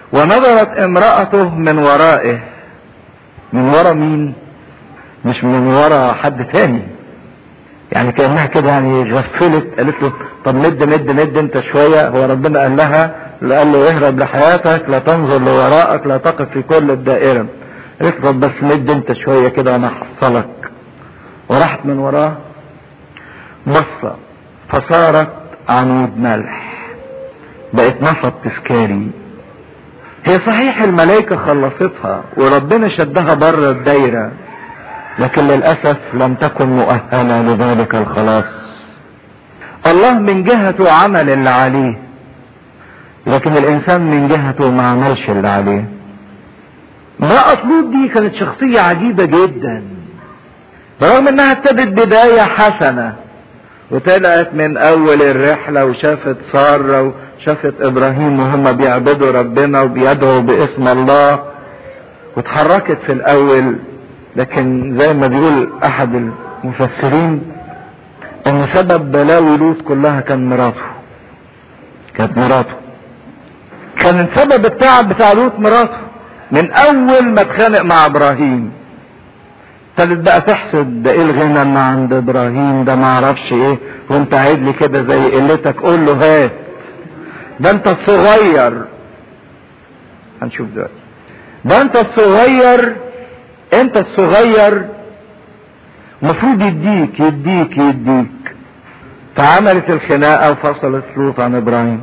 S1: ونظرت امرأته من ورائه من ورا مين مش من ورا حد تاني يعني كانها كده يعني غفلت قالت له طب مد مد مد انت شويه هو ربنا قال لها قال له اهرب لحياتك لا تنظر لورائك لا تقف في كل الدائره قالت له بس مد انت شويه كده وانا احصلك وراحت من وراه بصة فصارت عنود ملح بقت نفط تذكاري هي صحيح الملائكة خلصتها وربنا شدها بره الدايرة لكن للأسف لم تكن مؤهلة لذلك الخلاص الله من جهته عمل اللي عليه لكن الإنسان من جهته ما عملش اللي عليه امرأة لوط دي كانت شخصية عجيبة جدا برغم انها ابتدت بداية حسنة وطلعت من اول الرحلة وشافت سارة وشافت ابراهيم وهم بيعبدوا ربنا وبيدعوا باسم الله واتحركت في الاول لكن زي ما بيقول احد المفسرين ان سبب بلاوي لوط كلها كان مراته كانت مراته كان سبب التعب بتاع لوط مراته من اول ما اتخانق مع ابراهيم ابتدت بقى تحسد ده ايه الغنى اللي عند ابراهيم ده ما اعرفش ايه وانت عيد لي كده زي قلتك قول له هات ده انت الصغير هنشوف دلوقتي ده انت الصغير انت الصغير المفروض يديك يديك يديك فعملت الخناقة وفصلت لوط عن ابراهيم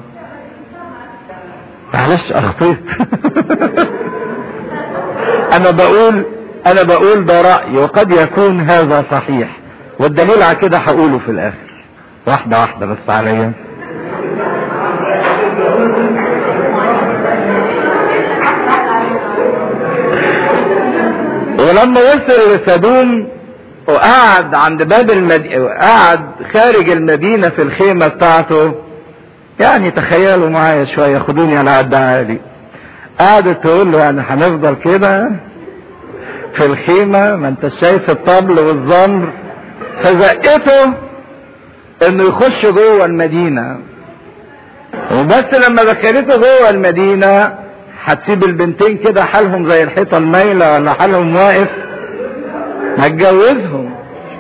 S1: معلش اخطيت انا بقول انا بقول ده رأي وقد يكون هذا صحيح والدليل على كده هقوله في الاخر واحدة واحدة بس عليا ولما وصل لسدوم وقعد عند باب المدينة وقعد خارج المدينة في الخيمة بتاعته يعني تخيلوا معايا شوية خدوني على قد عالي قعدت تقول له يعني هنفضل كده في الخيمة ما انت شايف الطبل والزمر فزقته انه يخش جوه المدينة وبس لما دخلته جوه المدينة هتسيب البنتين كده حالهم زي الحيطة المايلة ولا حالهم واقف ما تجوزهم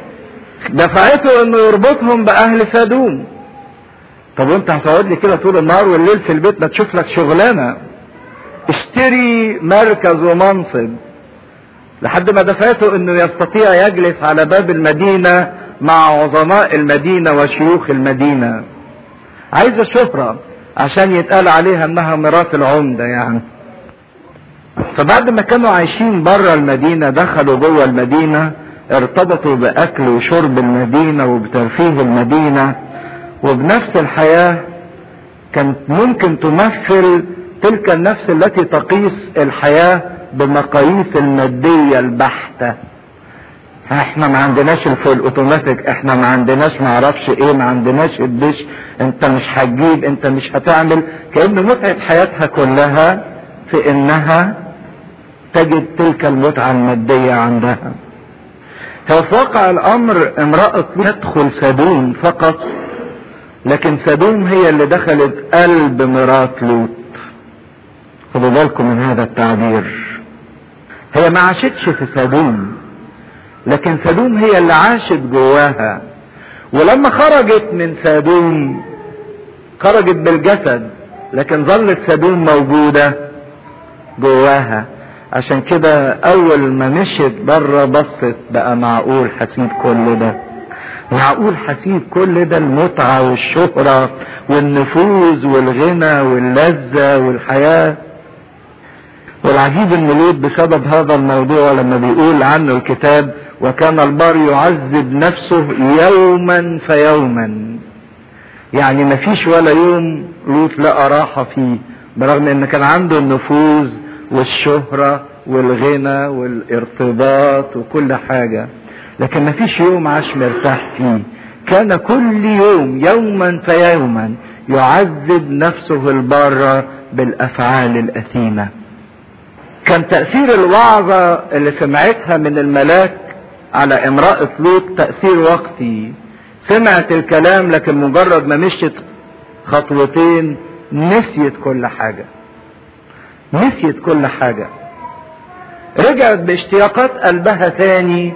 S1: دفعته انه يربطهم باهل سدوم طب وانت هتقعد لي كده طول النهار والليل في البيت ما تشوف لك شغلانه اشتري مركز ومنصب لحد ما دفعته انه يستطيع يجلس على باب المدينه مع عظماء المدينه وشيوخ المدينه عايزه شهره عشان يتقال عليها انها مرات العمده يعني فبعد ما كانوا عايشين بره المدينه دخلوا جوه المدينه ارتبطوا باكل وشرب المدينه وبترفيه المدينه وبنفس الحياه كانت ممكن تمثل تلك النفس التي تقيس الحياه بمقاييس الماديه البحته احنا ما عندناش الفول اوتوماتيك احنا ما عندناش ما اعرفش ايه ما عندناش الدش انت مش هتجيب انت مش هتعمل كأن متعة حياتها كلها في انها تجد تلك المتعة المادية عندها هو في واقع الامر امرأة تدخل سدوم فقط لكن سدوم هي اللي دخلت قلب مرات لوط خدوا بالكم من هذا التعبير هي ما عاشتش في سدوم لكن سدوم هي اللي عاشت جواها ولما خرجت من سدوم خرجت بالجسد لكن ظلت سدوم موجودة جواها عشان كده اول ما مشيت بره بصت بقى معقول هسيب كل ده معقول هسيب كل ده المتعة والشهرة والنفوذ والغنى واللذة والحياة والعجيب ان لوط بسبب هذا الموضوع لما بيقول عنه الكتاب وكان البار يعذب نفسه يوما فيوما يعني ما فيش ولا يوم لوط لقى راحة فيه برغم ان كان عنده النفوذ والشهرة والغنى والارتباط وكل حاجة لكن ما فيش يوم عاش مرتاح فيه كان كل يوم يوما فيوما يعذب نفسه البارة بالافعال الاثيمه كان تأثير الوعظة اللي سمعتها من الملاك على امرأة لوط تأثير وقتي سمعت الكلام لكن مجرد ما مشيت خطوتين نسيت كل حاجة نسيت كل حاجة رجعت باشتياقات قلبها تاني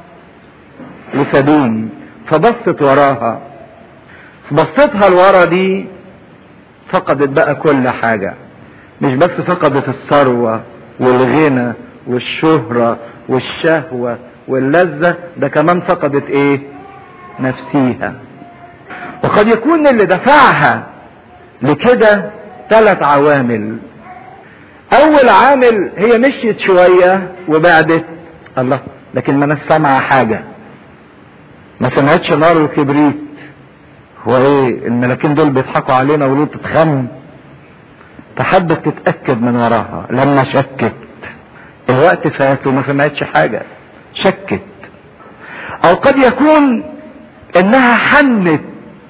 S1: لسدوم فبصت وراها بصتها لورا دي فقدت بقى كل حاجة مش بس فقدت الثروة والغنى والشهرة والشهوة واللذة ده كمان فقدت ايه نفسيها وقد يكون اللي دفعها لكده ثلاث عوامل اول عامل هي مشيت شوية وبعدت الله لكن ما ناس سامعة حاجة ما سمعتش نار وكبريت هو ايه الملاكين دول بيضحكوا علينا وليه تتخم فحبت تتأكد من وراها لما شكت الوقت فات وما سمعتش حاجة شكت او قد يكون انها حنت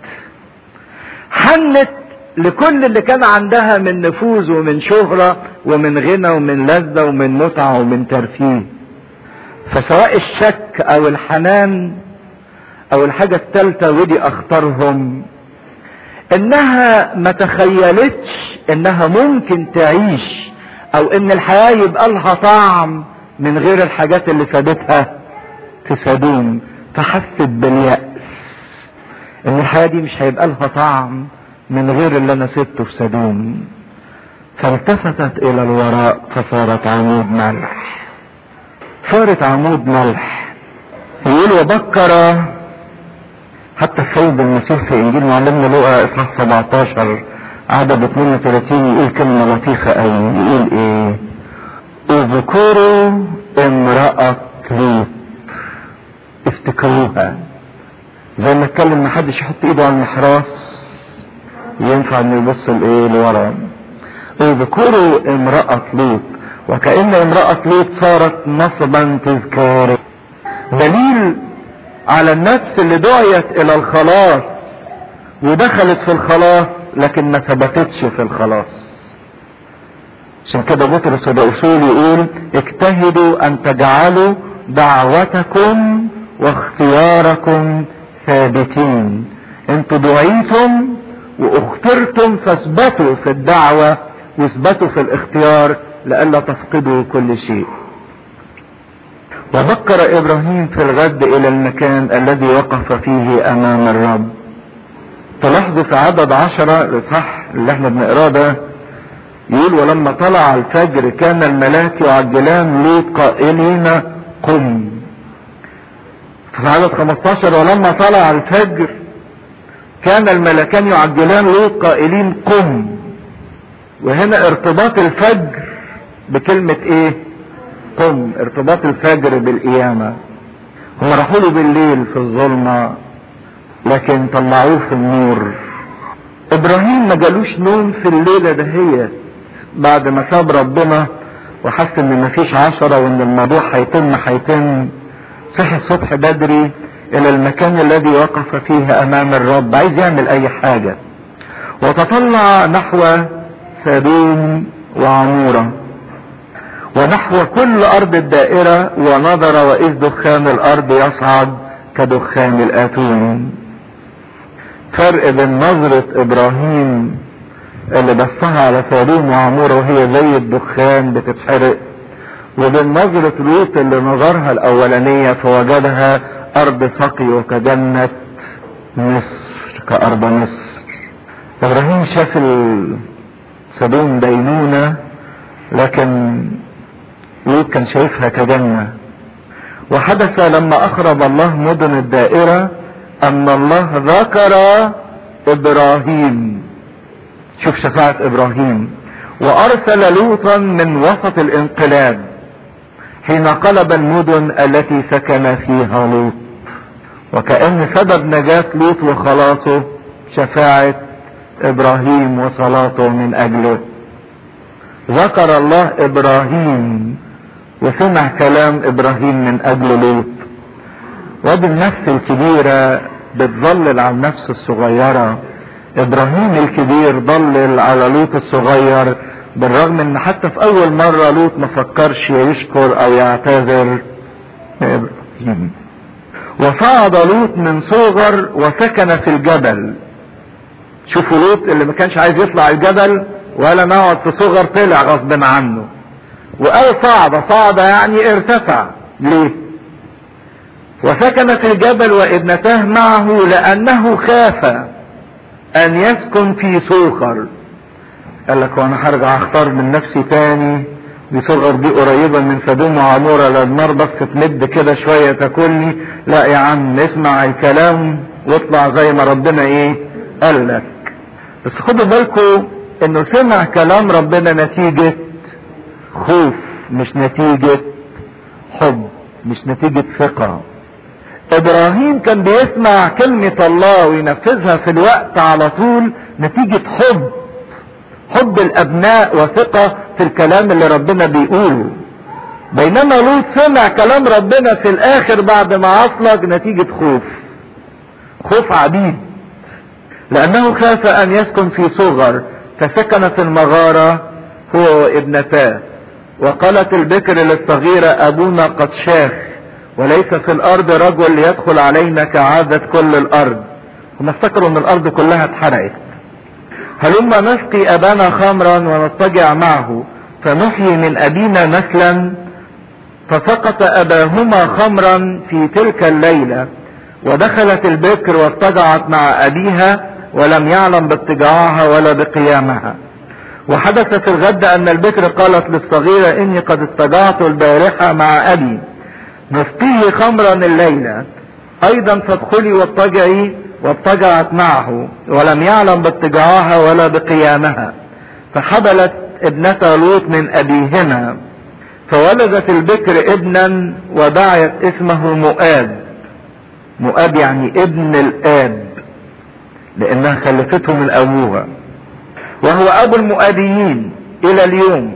S1: حنت لكل اللي كان عندها من نفوذ ومن شهرة ومن غنى ومن لذة ومن متعة ومن ترفيه فسواء الشك او الحنان او الحاجة الثالثة ودي اختارهم انها ما تخيلتش انها ممكن تعيش او ان الحياة يبقى لها طعم من غير الحاجات اللي فادتها في سدوم فحست باليأس ان الحياة دي مش هيبقى لها طعم من غير اللي انا سبته في سدوم فالتفتت الى الوراء فصارت عمود ملح صارت عمود ملح يقول وبكر حتى السيد المسيح في انجيل معلمنا لقى اصحاح 17 عدد 32 يقول كلمه لطيفه قوي يقول ايه اذكروا امرأة لوط افتكروها زي ما اتكلم محدش يحط ايده على المحراس ينفع انه يبص لايه لورا اذكروا امرأة لوط وكأن امرأة لوط صارت نصبا تذكاري دليل على النفس اللي دعيت الى الخلاص ودخلت في الخلاص لكن ما ثبتتش في الخلاص عشان كده بطرس الرسول يقول اجتهدوا ان تجعلوا دعوتكم واختياركم ثابتين انتوا دعيتم واخترتم فاثبتوا في الدعوة واثبتوا في الاختيار لئلا تفقدوا كل شيء وبكر ابراهيم في الغد الى المكان الذي وقف فيه امام الرب تلاحظوا في عدد عشرة الاصحاح اللي احنا بنقراه ده يقول ولما طلع الفجر كان الملاك يعجلان لوط قائلين قم في عدد 15 ولما طلع الفجر كان الملكان يعجلان لوط قائلين قم وهنا ارتباط الفجر بكلمة ايه قم ارتباط الفجر بالقيامة هم راحوا له بالليل في الظلمة لكن طلعوه في النور ابراهيم ما جالوش نوم في الليلة دهيت بعد ما ساب ربنا وحس ان مفيش عشرة وان الموضوع هيتم هيتم صحي الصبح بدري الى المكان الذي وقف فيه امام الرب عايز يعمل اي حاجة وتطلع نحو سدوم وعمورة ونحو كل ارض الدائرة ونظر واذ دخان الارض يصعد كدخان الاتون فرق بين نظرة ابراهيم اللي بصها على سدوم وعمورة وهي زي الدخان بتتحرق وبين نظرة لوط اللي نظرها الاولانية فوجدها ارض سقي وكجنة مصر كارض مصر ابراهيم شاف سدوم دينونة لكن لوط كان شايفها كجنة وحدث لما اخرب الله مدن الدائرة ان الله ذكر ابراهيم شوف شفاعة ابراهيم وارسل لوطا من وسط الانقلاب حين قلب المدن التي سكن فيها لوط وكأن سبب نجاة لوط وخلاصه شفاعة ابراهيم وصلاته من اجله ذكر الله ابراهيم وسمع كلام ابراهيم من اجل لوط وادي النفس الكبيرة بتظلل على النفس الصغيرة ابراهيم الكبير ضلل على لوط الصغير بالرغم ان حتى في اول مرة لوط ما فكرش يشكر او يعتذر ابراهيم وصعد لوط من صغر وسكن في الجبل شوفوا لوط اللي ما كانش عايز يطلع الجبل ولا نقعد في صغر طلع غصب عنه وقال صعد صعد يعني ارتفع ليه وسكن في الجبل وابنتاه معه لانه خاف ان يسكن في صوخر قال لك وانا هرجع اختار من نفسي تاني دي صغر دي قريبة من سدوم وعمورة للنار بس تمد كده شوية تاكلني لا يا عم اسمع الكلام واطلع زي ما ربنا ايه قال لك بس خدوا بالكم انه سمع كلام ربنا نتيجة خوف مش نتيجة حب مش نتيجة ثقة ابراهيم كان بيسمع كلمة الله وينفذها في الوقت على طول نتيجة حب حب الابناء وثقة في الكلام اللي ربنا بيقوله بينما لوط سمع كلام ربنا في الاخر بعد ما عصلك نتيجة خوف خوف عديد لانه خاف ان يسكن في صغر فسكن في المغارة هو وابنتاه وقالت البكر للصغيرة ابونا قد شاخ وليس في الارض رجل يدخل علينا كعادة كل الارض هم افتكروا ان الارض كلها اتحرقت هلما نسقي ابانا خمرا ونضطجع معه فنحيي من ابينا نسلا فسقط اباهما خمرا في تلك الليلة ودخلت البكر واضطجعت مع ابيها ولم يعلم باضطجاعها ولا بقيامها وحدث في الغد ان البكر قالت للصغيرة اني قد اضطجعت البارحة مع ابي نسقيه خمرا الليلة ايضا فادخلي واضطجعي واضطجعت معه ولم يعلم باضطجاعها ولا بقيامها فحبلت ابنة لوط من ابيهما فولدت البكر ابنا ودعت اسمه مؤاب مؤاب يعني ابن الاب لانها خلفته من ابوها وهو ابو المؤابيين الى اليوم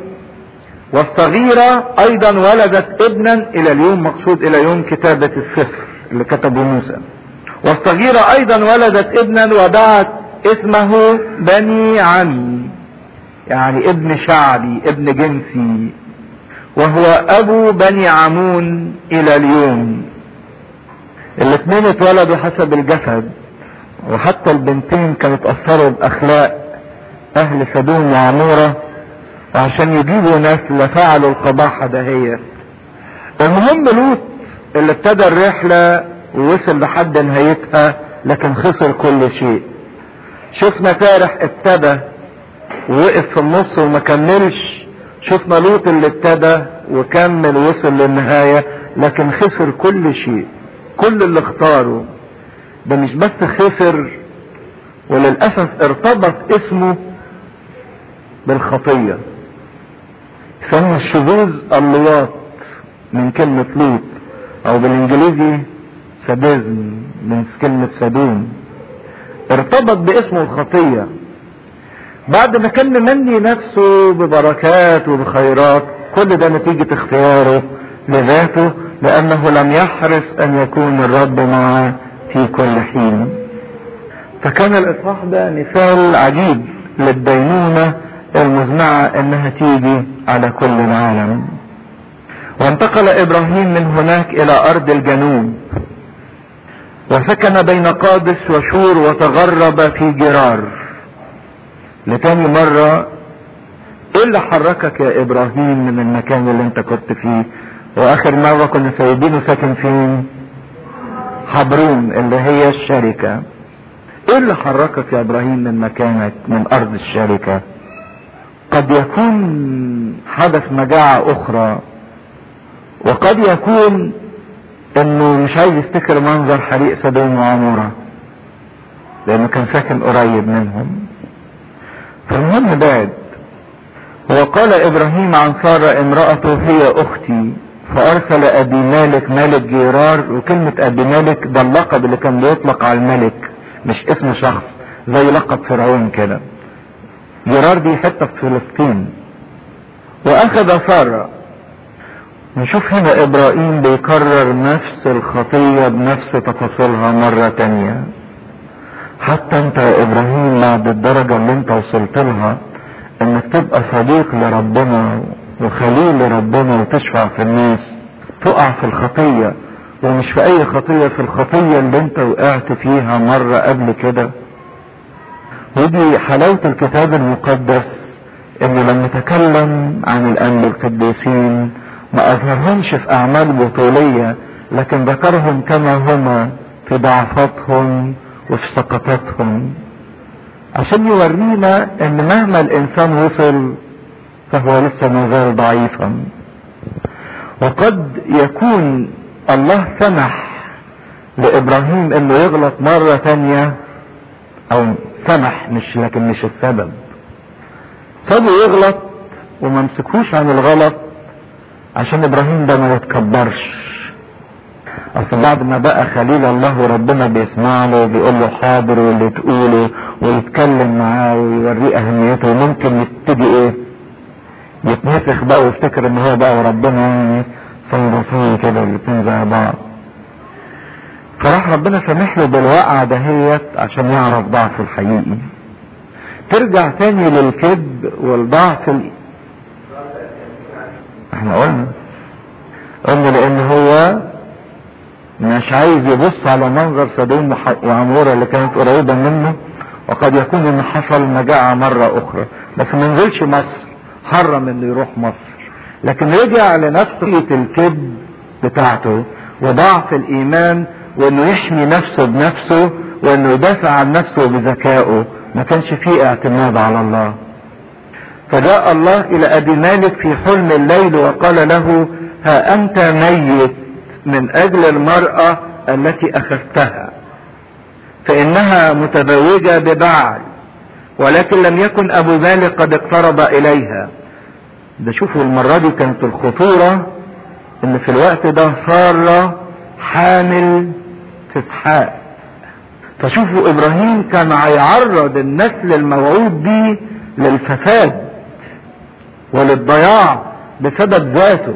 S1: والصغيرة ايضا ولدت ابنا الى اليوم مقصود الى يوم كتابة السفر اللي كتبه موسى والصغيرة ايضا ولدت ابنا ودعت اسمه بني عمي يعني ابن شعبي ابن جنسي وهو ابو بني عمون الى اليوم الاثنين اتولدوا حسب الجسد وحتى البنتين كانوا اتأثروا باخلاق اهل سدوم وعمورة وعشان يجيبوا ناس لفعلوا القباحة دهيت المهم لوط اللي ابتدى الرحلة ووصل لحد نهايتها لكن خسر كل شيء شفنا فارح ابتدى ووقف في النص وما كملش شفنا لوط اللي ابتدى وكمل وصل للنهاية لكن خسر كل شيء كل اللي اختاره ده مش بس خسر وللأسف ارتبط اسمه بالخطية سمى الشذوذ اللواط من كلمة لوط او بالانجليزي ساديزم من كلمة سادوم ارتبط باسمه الخطية بعد ما كان ممني نفسه ببركات وبخيرات كل ده نتيجة اختياره لذاته لانه لم يحرص ان يكون الرب معه في كل حين فكان الاصحاح ده مثال عجيب للدينونة المزمعة انها تيجي على كل العالم وانتقل ابراهيم من هناك الى ارض الجنوب وسكن بين قادس وشور وتغرب في جرار لتاني مرة ايه اللي حركك يا ابراهيم من المكان اللي انت كنت فيه واخر مرة كنا سايبينه ساكن فين حبرون اللي هي الشركة ايه اللي حركك يا ابراهيم من مكانك من ارض الشركة قد يكون حدث مجاعة اخرى وقد يكون انه مش عايز يفتكر منظر حريق سدوم وعمورة لانه كان ساكن قريب منهم فالمهم بعد وقال ابراهيم عن سارة امرأته هي اختي فارسل ابي مالك ملك جيرار وكلمة ابي مالك ده اللقب اللي كان بيطلق على الملك مش اسم شخص زي لقب فرعون كده جيرار دي حتة في فلسطين واخذ سارة نشوف هنا ابراهيم بيكرر نفس الخطية بنفس تفاصيلها مرة تانية حتى انت يا ابراهيم بعد الدرجة اللي انت وصلت لها انك تبقى صديق لربنا وخليل لربنا وتشفع في الناس تقع في الخطية ومش في اي خطية في الخطية اللي انت وقعت فيها مرة قبل كده ودي حلاوة الكتاب المقدس انه لما تكلم عن الانبياء القديسين ما اظهرهمش في اعمال بطولية لكن ذكرهم كما هما في ضعفاتهم وفي سقطاتهم عشان يورينا ان مهما الانسان وصل فهو لسه ما زال ضعيفا وقد يكون الله سمح لابراهيم انه يغلط مرة تانية او سمح مش لكن مش السبب سابه يغلط وما مسكوش عن الغلط عشان ابراهيم ده ما يتكبرش اصل بعد ما بقى خليل الله وربنا بيسمع له وبيقول له حاضر واللي تقوله ويتكلم معاه ويوريه اهميته ممكن يبتدي ايه يتنفخ بقى ويفتكر ان هو بقى وربنا يعني صندوقية كده الاتنين زي بعض فراح ربنا سامح له بالوقعة دهيت عشان يعرف ضعفه الحقيقي ترجع تاني للكذب والضعف ال... احنا قلنا قلنا لان هو مش عايز يبص على منظر سدوم وعمورة اللي كانت قريبة منه وقد يكون ان حصل مجاعة مرة اخرى بس ما نزلش مصر حرم انه يروح مصر لكن رجع لنفسه الكذب بتاعته وضعف الايمان وانه يحمي نفسه بنفسه وانه يدافع عن نفسه بذكائه ما كانش فيه اعتماد على الله فجاء الله الى ابي مالك في حلم الليل وقال له ها انت ميت من اجل المرأة التي اخذتها فانها متزوجة ببعل ولكن لم يكن ابو مالك قد اقترب اليها ده شوفوا المرة دي كانت الخطورة ان في الوقت ده سارة حامل في اسحاق فشوفوا ابراهيم كان هيعرض النسل الموعود به للفساد وللضياع بسبب ذاته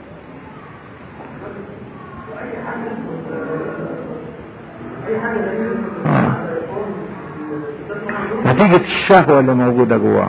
S1: آه. نتيجة الشهوة اللي موجودة جواه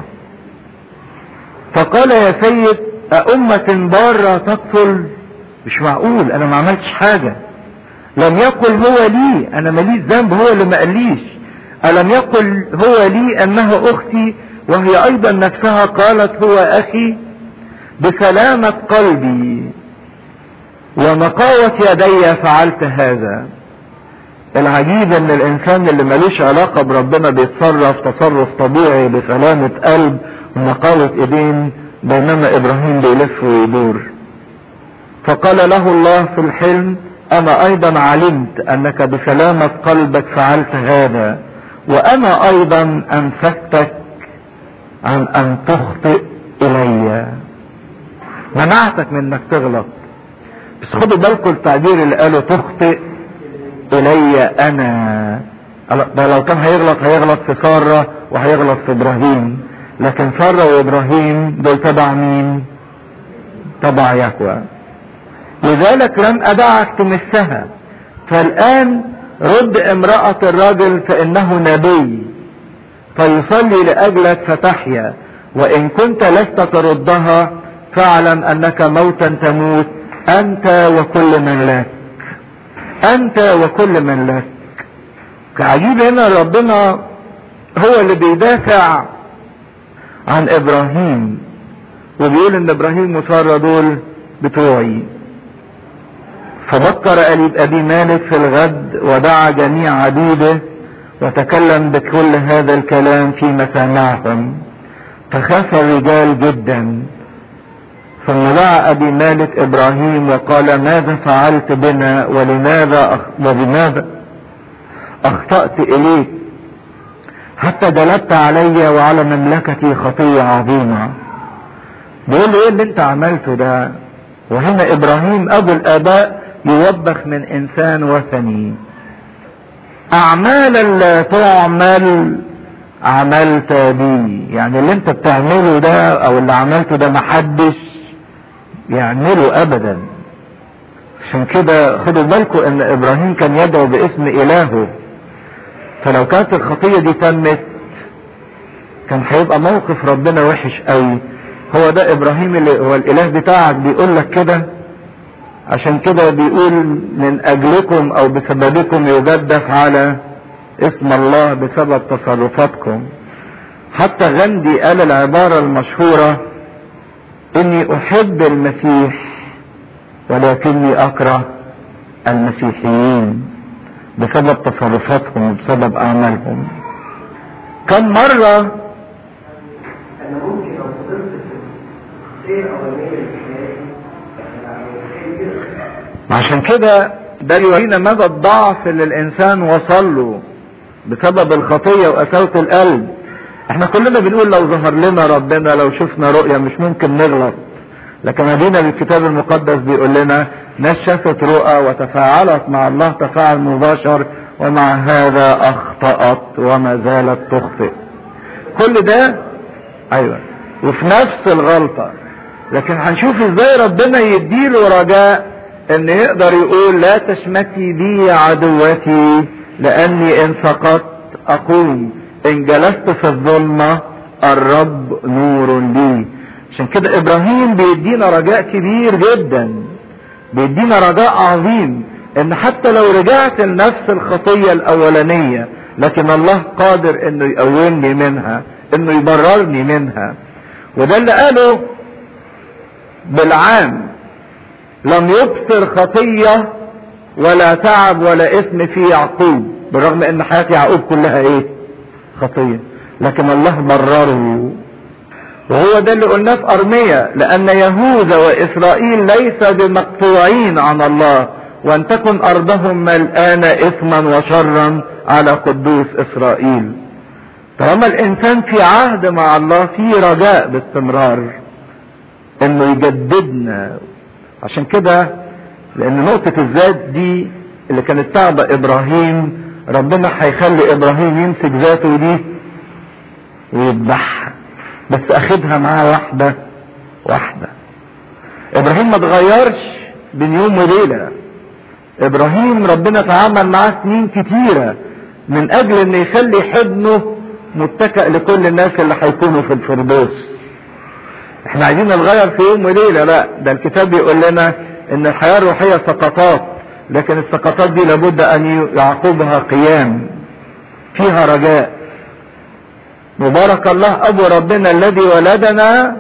S1: فقال يا سيد أأمة بارة تقتل مش معقول أنا ما عملتش حاجة لم يقل هو لي أنا ماليش ذنب هو اللي ما قاليش ألم يقل هو لي أنها أختي وهي أيضا نفسها قالت هو أخي بسلامة قلبي ونقاوة يدي فعلت هذا العجيب ان الانسان اللي ملوش علاقة بربنا بيتصرف تصرف طبيعي بسلامة قلب ونقاوة ايدين بينما ابراهيم بيلف ويدور فقال له الله في الحلم انا ايضا علمت انك بسلامة قلبك فعلت هذا وانا ايضا امسكتك عن ان تخطئ الي منعتك من انك تغلط بس خدوا بالكم التعبير اللي قاله تخطئ الي انا ده لو كان هيغلط هيغلط في سارة وهيغلط في ابراهيم لكن سارة وابراهيم دول تبع مين تبع يهوى لذلك لم ادعك تمسها فالان رد امرأة الرجل فانه نبي فيصلي لاجلك فتحيا وان كنت لست تردها فاعلم انك موتا تموت انت وكل من لك انت وكل من لك عجيب هنا ربنا هو اللي بيدافع عن ابراهيم وبيقول ان ابراهيم وسارة دول بتوعي فبكر ابي مالك في الغد ودعا جميع عبيده وتكلم بكل هذا الكلام في مسامعهم فخاف الرجال جدا ثم دعا ابي مالك ابراهيم وقال ماذا فعلت بنا ولماذا أخ... ولماذا اخطأت اليك حتى جلبت علي وعلى مملكتي خطية عظيمة بيقول ايه اللي انت عملته ده وهنا ابراهيم ابو الاباء يوبخ من انسان وثني اعمالا لا تعمل عملت بي يعني اللي انت بتعمله ده او اللي عملته ده محدش يعمله ابدا عشان كده خدوا بالكم ان ابراهيم كان يدعو باسم الهه فلو كانت الخطيه دي تمت كان هيبقى موقف ربنا وحش قوي هو ده ابراهيم اللي هو الاله بتاعك بيقول لك كده عشان كده بيقول من اجلكم او بسببكم يجدف على اسم الله بسبب تصرفاتكم حتى غاندي قال العبارة المشهورة اني احب المسيح ولكني اكره المسيحيين بسبب تصرفاتهم وبسبب اعمالهم كم مرة
S2: انا ممكن لو فضلت في الشيء الاولانيه
S1: عشان كده ده يورينا مدى الضعف اللي الانسان وصل له بسبب الخطيه وقساوه القلب احنا كلنا بنقول لو ظهر لنا ربنا لو شفنا رؤيه مش ممكن نغلط لكن ادينا بالكتاب المقدس بيقول لنا ناس شافت رؤى وتفاعلت مع الله تفاعل مباشر ومع هذا اخطأت وما زالت تخطئ كل ده ايوه وفي نفس الغلطة لكن هنشوف ازاي ربنا يديله رجاء ان يقدر يقول لا تشمتي بي عدوتي لاني ان سقطت اقوم ان جلست في الظلمة الرب نور لي عشان كده ابراهيم بيدينا رجاء كبير جدا بيدينا رجاء عظيم ان حتى لو رجعت لنفس الخطية الاولانية لكن الله قادر انه يقومني منها انه يبررني منها وده اللي قاله بالعام لم يبصر خطية ولا تعب ولا اسم في يعقوب بالرغم ان حياة يعقوب كلها ايه خطية لكن الله برره وهو ده اللي قلناه في ارمية لان يهوذا واسرائيل ليس بمقطوعين عن الله وان تكن ارضهم ملآن اثما وشرا على قدوس اسرائيل طالما الانسان في عهد مع الله في رجاء باستمرار انه يجددنا عشان كده لان نقطة الذات دي اللي كانت تعبى ابراهيم ربنا هيخلي ابراهيم يمسك ذاته دي ويذبحها بس اخدها معاه واحدة واحدة ابراهيم ما اتغيرش بين يوم وليلة ابراهيم ربنا تعامل معاه سنين كتيرة من اجل ان يخلي حضنه متكئ لكل الناس اللي هيكونوا في الفردوس احنا عايزين نتغير في يوم وليلة لا ده الكتاب بيقول لنا ان الحياة الروحية سقطات لكن السقطات دي لابد ان يعقبها قيام فيها رجاء مبارك الله ابو ربنا الذي ولدنا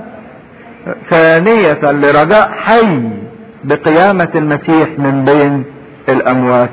S1: ثانية لرجاء حي بقيامة المسيح من بين الاموات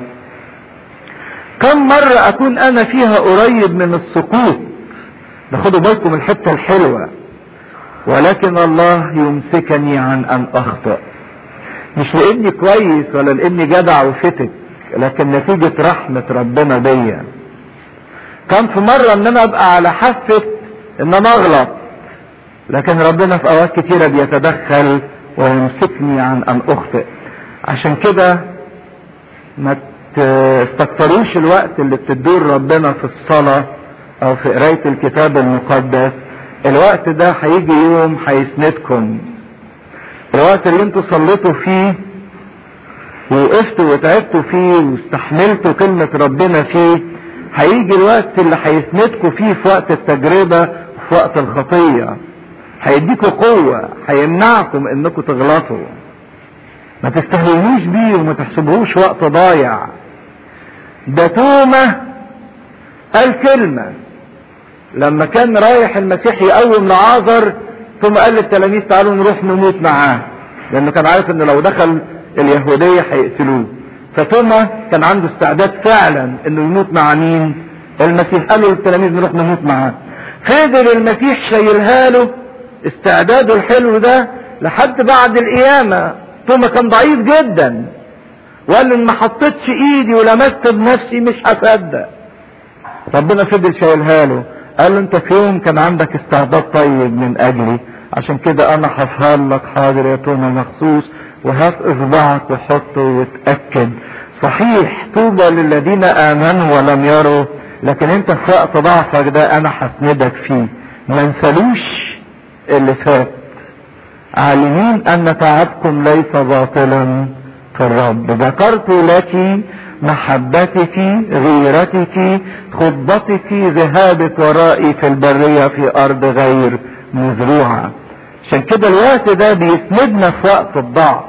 S1: كم مرة اكون انا فيها قريب من السقوط خدوا بالكم الحتة الحلوة ولكن الله يمسكني عن ان اخطئ مش لاني كويس ولا لاني جدع وفتك لكن نتيجة رحمة ربنا بيا كان في مرة ان انا ابقى على حافة ان انا اغلط لكن ربنا في اوقات كتيرة بيتدخل ويمسكني عن ان اخطئ عشان كده ما تستكتروش الوقت اللي بتدور ربنا في الصلاة او في قراية الكتاب المقدس الوقت ده هيجي يوم هيسندكم الوقت اللي انتوا صليتوا فيه ووقفتوا وتعبتوا فيه واستحملتوا كلمة ربنا فيه هيجي الوقت اللي هيسندكوا فيه في وقت التجربة وفي وقت الخطية هيديكوا قوة هيمنعكم انكم تغلطوا ما تستهونوش بيه وما تحسبوهوش وقت ضايع ده تومة قال كلمة لما كان رايح المسيح يقوم لعازر ثم قال للتلاميذ تعالوا نروح نموت معاه لانه كان عارف ان لو دخل اليهودية هيقتلوه فتوما كان عنده استعداد فعلا انه يموت مع مين المسيح قالوا للتلاميذ نروح نموت معاه فضل المسيح شايلها له استعداده الحلو ده لحد بعد القيامة توما كان ضعيف جدا وقال له ان ما حطيتش ايدي ولمست بنفسي مش هصدق ربنا فضل شايلها له قال له انت في يوم كان عندك استعداد طيب من اجلي عشان كده انا هفهر لك حاضر يا توما مخصوص وهات اصبعك وحطه وتأكد صحيح طوبى للذين امنوا ولم يروا لكن انت في وقت ضعفك ده انا هسندك فيه ما انسلوش اللي فات عالمين ان تعبكم ليس باطلا في الرب ذكرت لك محبتك غيرتك خطبتك ذهابك ورائي في البرية في ارض غير مزروعة عشان كده الوقت ده بيسندنا في وقت الضعف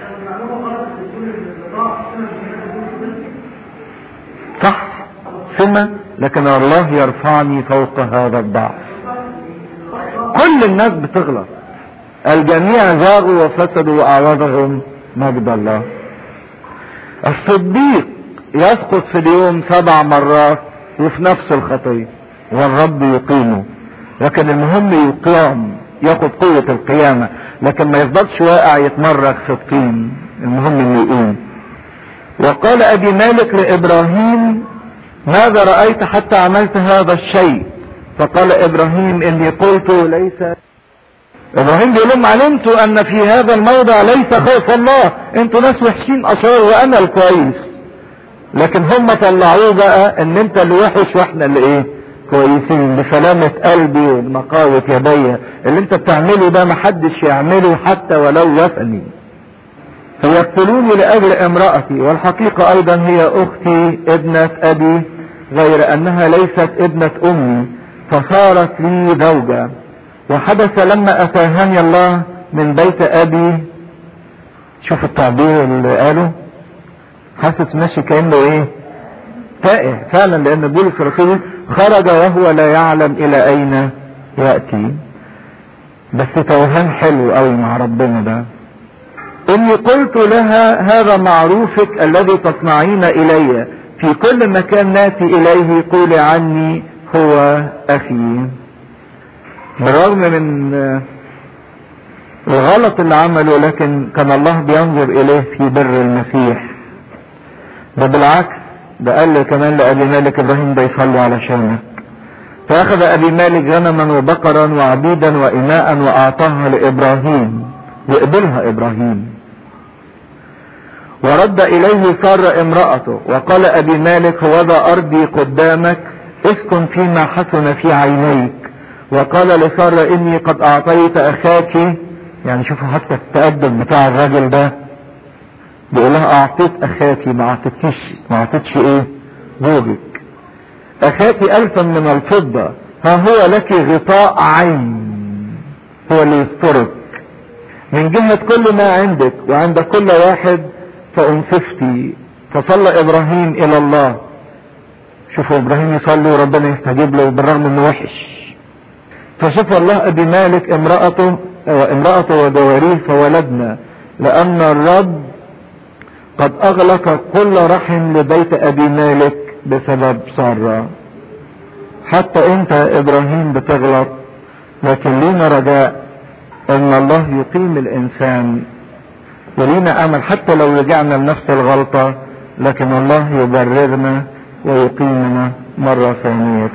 S1: صح سن القيامة لكن الله يرفعني فوق هذا الضعف كل الناس بتغلط الجميع زاغوا وفسدوا واعوضهم مجد الله الصديق يسقط في اليوم سبع مرات وفي نفس الخطية والرب يقيمه لكن المهم يقام ياخد قوة القيامة لكن ما يفضلش واقع يتمرك في الطين المهم انه يقوم وقال ابي مالك لابراهيم ماذا رأيت حتى عملت هذا الشيء فقال ابراهيم اني قلت ليس ابراهيم بيقول لهم علمت ان في هذا الموضع ليس خوف الله انتوا ناس وحشين اشرار وانا الكويس لكن هم طلعوه بقى ان انت اللي وحش واحنا اللي ايه كويسين بسلامة قلبي وبنقاوة يدي اللي انت بتعمله ده محدش يعمله حتى ولو وثني فيقتلوني لاجل امرأتي والحقيقة ايضا هي اختي ابنة ابي غير انها ليست ابنة امي فصارت لي زوجة وحدث لما اتاهني الله من بيت ابي شوف التعبير اللي قاله حاسس ماشي كانه ايه تائه فعلا لان بولس الرسول خرج وهو لا يعلم الى اين ياتي بس توهان حلو قوي مع ربنا ده اني قلت لها هذا معروفك الذي تصنعين الي في كل مكان ناتي اليه قولي عني هو اخي بالرغم من الغلط اللي عمله لكن كان الله بينظر اليه في بر المسيح ده بالعكس ده قال كمان لأبي مالك إبراهيم ده يصلي علشانك فأخذ أبي مالك غنما وبقرا وعبيدا وإناء وأعطاها لإبراهيم يقبلها إبراهيم ورد إليه سار امرأته وقال أبي مالك هوذا أرضي قدامك اسكن فيما حسن في عينيك وقال لسارة إني قد أعطيت أخاك يعني شوفوا حتى التأدب بتاع الراجل ده بيقول لها اعطيت اخاتي ما اعطيتش ما اعطيتش ايه زوجك اخاتي الفا من الفضة ها هو لك غطاء عين هو اللي يسترك من جهة كل ما عندك وعند كل واحد فانصفتي فصلى ابراهيم الى الله شوفوا ابراهيم يصلي وربنا يستجيب له بالرغم انه وحش فشوف الله ابي مالك امرأته امرأته وجواريه فولدنا لان الرب قد اغلق كل رحم لبيت ابي مالك بسبب سارة حتى انت يا ابراهيم بتغلط لكن لينا رجاء ان الله يقيم الانسان ولينا امل حتى لو رجعنا لنفس الغلطة لكن الله يبررنا ويقيمنا مرة ثانية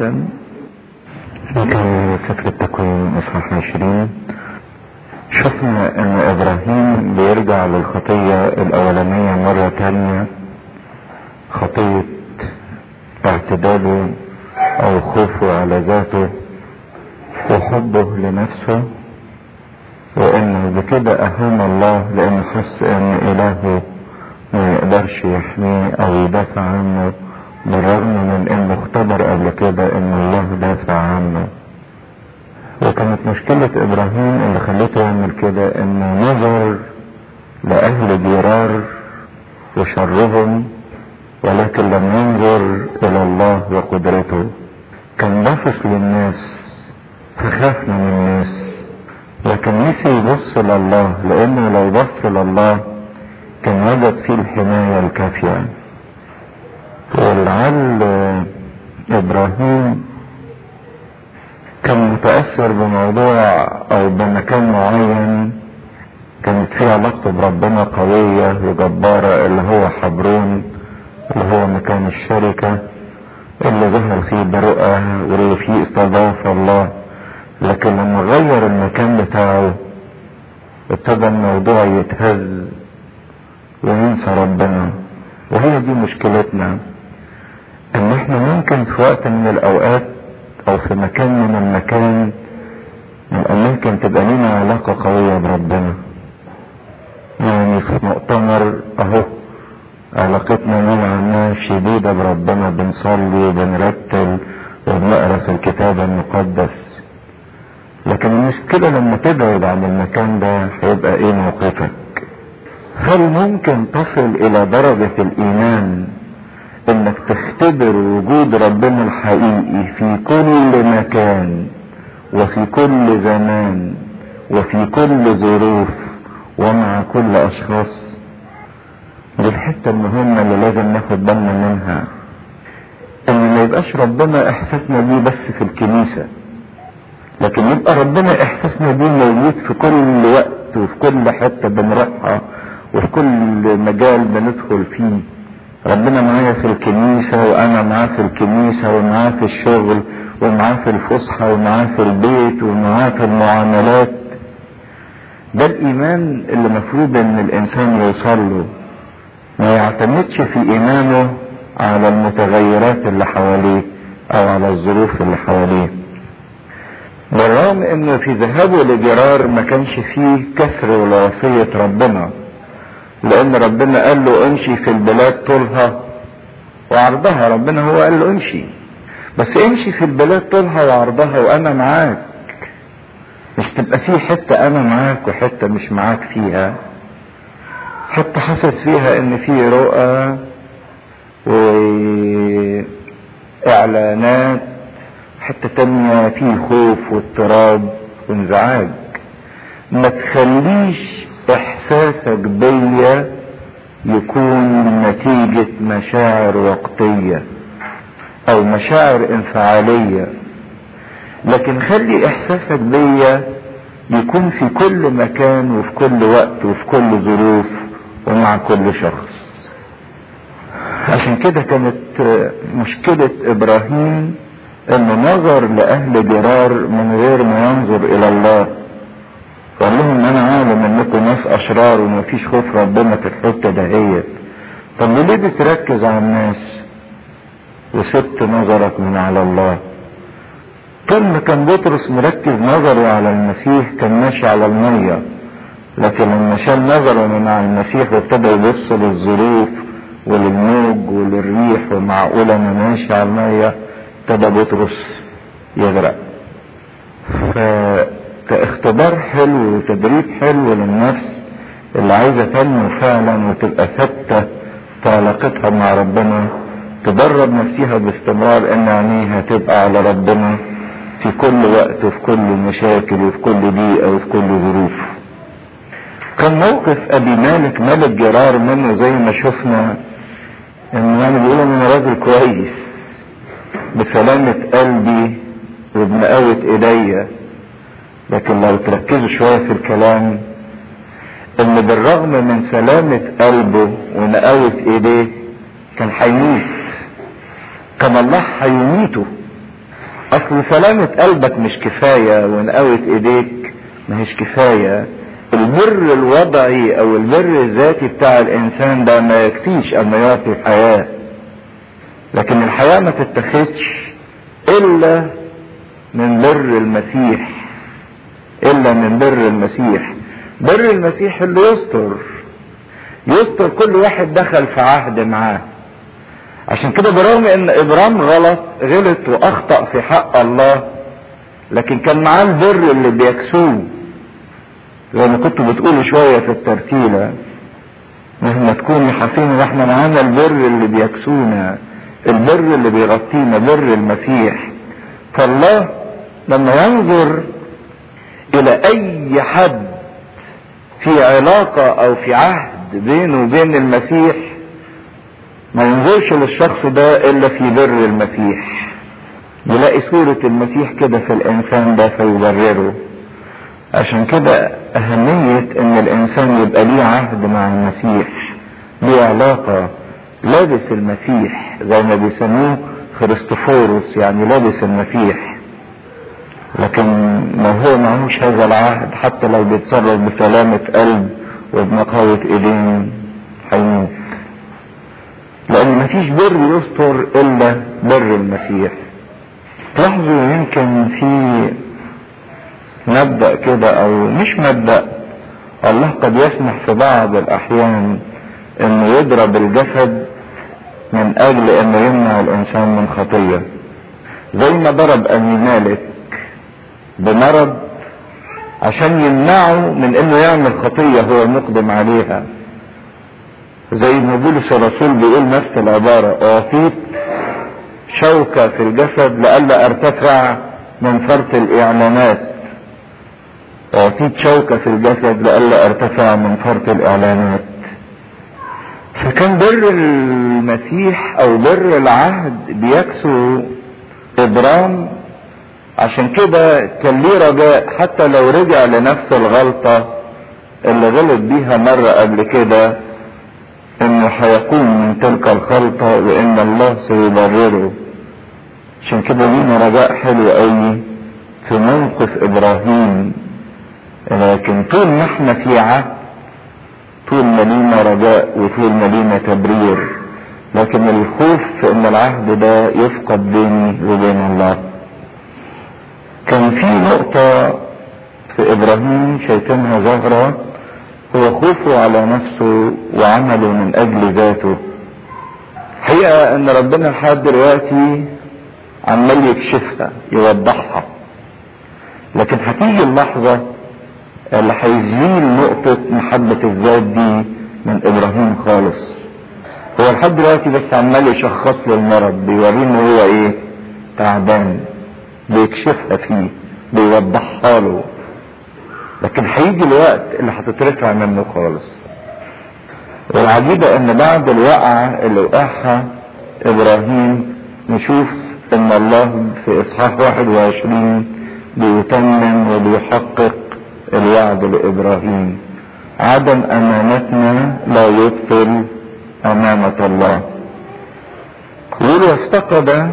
S3: كان سفر التكوين اصحاح 20 شفنا ان ابراهيم بيرجع للخطية الاولانية مرة تانية خطية اعتداله او خوفه على ذاته وحبه لنفسه وانه بكده اهان الله لانه حس ان الهه ما يقدرش يحميه او يدافع عنه بالرغم من انه اختبر قبل كده ان الله دافع عنه وكانت مشكلة ابراهيم اللي خليته يعمل كده انه نظر لاهل جرار وشرهم ولكن لم ينظر الى الله وقدرته كان باصص للناس فخاف من الناس لكن نسي يبص لله لانه لو بص لله كان وجد فيه الحماية الكافية ولعل ابراهيم كان متأثر بموضوع او بمكان معين كانت فيه علاقته بربنا قوية وجبارة اللي هو حبرون اللي هو مكان الشركة اللي ظهر فيه برؤى واللي فيه استضاف الله لكن لما غير المكان بتاعه ابتدى الموضوع يتهز وينسى ربنا وهي دي مشكلتنا ان احنا ممكن في وقت من الاوقات او في مكان من المكان نبقى ممكن تبقى لنا علاقة قوية بربنا يعني في مؤتمر اهو علاقتنا نوعا ما شديدة بربنا بنصلي وبنرتل وبنقرا في الكتاب المقدس لكن المشكلة لما تبعد عن المكان ده هيبقى ايه موقفك هل ممكن تصل الى درجة الايمان انك يختبر وجود ربنا الحقيقي في كل مكان وفي كل زمان وفي كل ظروف ومع كل اشخاص دي الحتة المهمة اللي لازم ناخد بالنا منها ان ما يبقاش ربنا احساسنا بيه بس في الكنيسة لكن يبقى ربنا احساسنا بيه موجود في كل وقت وفي كل حتة بنروحها وفي كل مجال بندخل فيه ربنا معايا في الكنيسة وانا معاه في الكنيسة ومعاه في الشغل ومعاه في الفسحة ومعاه في البيت ومعاه في المعاملات ده الايمان اللي المفروض ان الانسان يوصل له ما يعتمدش في ايمانه على المتغيرات اللي حواليه او على الظروف اللي حواليه بالرغم انه في ذهابه لجرار ما كانش فيه كسر لوصية ربنا لان ربنا قال له امشي في البلاد طولها وعرضها ربنا هو قال له امشي بس امشي في البلاد طولها وعرضها وانا معاك مش تبقى في حتة انا معاك وحتة مش معاك فيها حتة حاسس فيها ان في رؤى واعلانات حتة تانية في خوف واضطراب وانزعاج ما تخليش احساسك بيا يكون نتيجة مشاعر وقتية او مشاعر انفعالية لكن خلي احساسك بيا يكون في كل مكان وفي كل وقت وفي كل ظروف ومع كل شخص عشان كده كانت مشكلة ابراهيم انه نظر لاهل جرار من غير ما ينظر الى الله قال لهم انا عالم انكم ناس اشرار ومفيش خوف ربنا في الحته دهيت طب ليه بتركز على الناس وسبت نظرك من على الله كل ما كان بطرس مركز نظره على المسيح كان ماشي على الميه لكن لما شال نظره من على المسيح وابتدى يبص للظروف وللموج وللريح ومعقوله انا ماشي على الميه ابتدى بطرس يغرق فكاختبار حلو وتدريب حلو للنفس اللي عايزه تنمو فعلا وتبقى ثابته في علاقتها مع ربنا تدرب نفسها باستمرار ان عينيها تبقى على ربنا في كل وقت وفي كل مشاكل وفي كل ضيقه وفي كل ظروف كان موقف ابي مالك ملك جرار منه زي ما شفنا انه يعني بيقولوا انه راجل كويس بسلامة قلبي وبنقاوة ايديا لكن لو تركزوا شوية في الكلام ان بالرغم من سلامة قلبه ونقاوة ايديه كان هيموت كان الله هيميته اصل سلامة قلبك مش كفاية ونقاوة ايديك ماهيش كفاية البر الوضعي او البر الذاتي بتاع الانسان ده ما يكفيش ان يعطي الحياة لكن الحياة ما تتخذش الا من بر المسيح الا من بر المسيح بر المسيح اللي يستر يستر كل واحد دخل في عهد معاه عشان كده برغم ان ابرام غلط غلط واخطأ في حق الله لكن كان معاه البر اللي بيكسوه زي ما كنتوا بتقولوا شوية في الترتيلة مهما تكوني حسين واحنا معانا البر اللي بيكسونا البر اللي بيغطينا بر المسيح فالله لما ينظر الى اي حد في علاقة او في عهد بينه وبين المسيح ما ينظرش للشخص ده الا في بر المسيح يلاقي صورة المسيح كده في الانسان ده فيبرره عشان كده اهمية ان الانسان يبقى ليه عهد مع المسيح ليه علاقة لابس المسيح زي ما بيسموه خريستوفوروس يعني لابس المسيح لكن لو هو معهوش هذا العهد حتى لو بيتصرف بسلامة قلب وبنقاوة ايدين هيموت لان مفيش بر يستر الا بر المسيح تلاحظوا يمكن في مبدأ كده او مش مبدأ الله قد يسمح في بعض الاحيان انه يضرب الجسد من اجل انه يمنع الانسان من خطية زي ما ضرب ابي مالك بمرض عشان يمنعه من انه يعمل خطية هو مقدم عليها زي ما بولس الرسول بيقول نفس العبارة اعطيت
S1: شوكة في الجسد لئلا ارتفع من فرط الاعلانات اعطيت شوكة في الجسد لئلا ارتفع من فرط الاعلانات فكان بر المسيح او بر العهد بيكسو ابرام عشان كده كان ليه رجاء حتى لو رجع لنفس الغلطة اللي غلط بيها مرة قبل كده انه هيقوم من تلك الخلطة وان الله سيبرره عشان كده لينا رجاء حلو قوي في موقف ابراهيم لكن طول ما احنا في عهد طول ما لينا رجاء وطول ما لينا تبرير لكن الخوف في ان العهد ده يفقد بيني وبين الله كان في نقطة في ابراهيم شايفينها ظاهرة هو خوفه على نفسه وعمله من اجل ذاته حقيقة ان ربنا لحد دلوقتي عمال يكشفها يوضحها لكن هتيجي اللحظة اللي هيزيل نقطة محبة الذات دي من ابراهيم خالص هو لحد دلوقتي بس عمال يشخص له المرض بيوريه ان هو ايه تعبان بيكشفها فيه بيوضحها له لكن هيجي الوقت اللي هتترفع منه خالص والعجيبة ان بعد الوقعة اللي وقعها ابراهيم نشوف ان الله في اصحاح 21 بيتمم وبيحقق الوعد لابراهيم عدم امانتنا لا يبطل امانة الله يقول وافتقد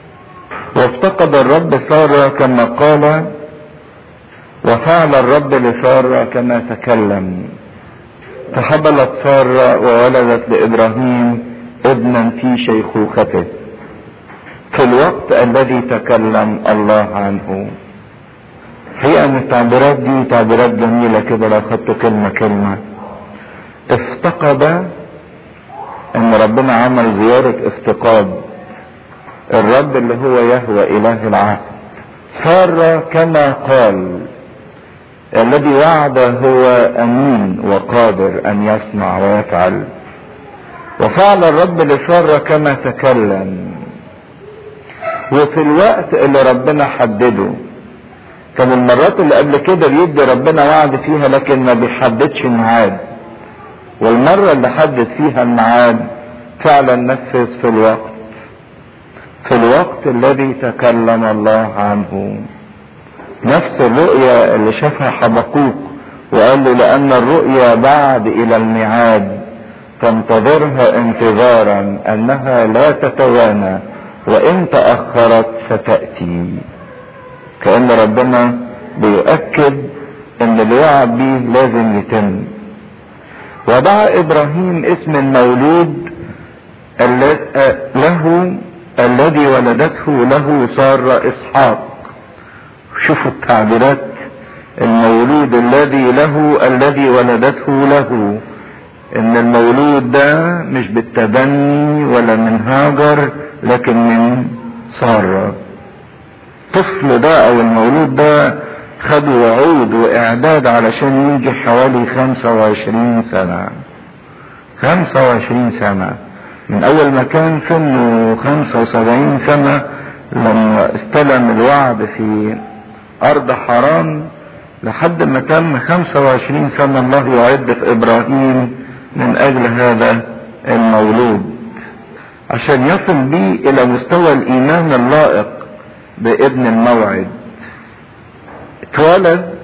S1: وافتقد الرب سارة كما قال وفعل الرب لسارة كما تكلم فحبلت سارة وولدت لإبراهيم ابنا في شيخوخته في الوقت الذي تكلم الله عنه هي ان التعبيرات دي تعبيرات جميلة كده لو خدتوا كلمة كلمة افتقد ان ربنا عمل زيارة افتقاد الرب اللي هو يهوى اله العهد صار كما قال الذي وعد هو امين وقادر ان يصنع ويفعل وفعل الرب لسارة كما تكلم وفي الوقت اللي ربنا حدده كان المرات اللي قبل كده بيدي ربنا وعد فيها لكن ما بيحددش الميعاد والمرة اللي حدد فيها الميعاد فعلا نفذ في الوقت في الوقت الذي تكلم الله عنه نفس الرؤيا اللي شافها حبقوق وقال له لأن الرؤيا بعد إلى الميعاد تنتظرها انتظارا أنها لا تتوانى وإن تأخرت ستأتي كأن ربنا بيؤكد ان اللي وعد بيه لازم يتم ودعا ابراهيم اسم المولود له الذي ولدته له سارة اسحاق شوفوا التعبيرات المولود الذي له الذي ولدته له ان المولود ده مش بالتبني ولا من هاجر لكن من ساره الطفل ده او المولود ده خد وعود واعداد علشان يجي حوالي 25 سنة 25 سنة من اول ما كان سنه 75 سنة لما استلم الوعد في ارض حرام لحد ما تم 25 سنة الله يعد في ابراهيم من اجل هذا المولود عشان يصل بيه الى مستوى الايمان اللائق بابن الموعد اتولد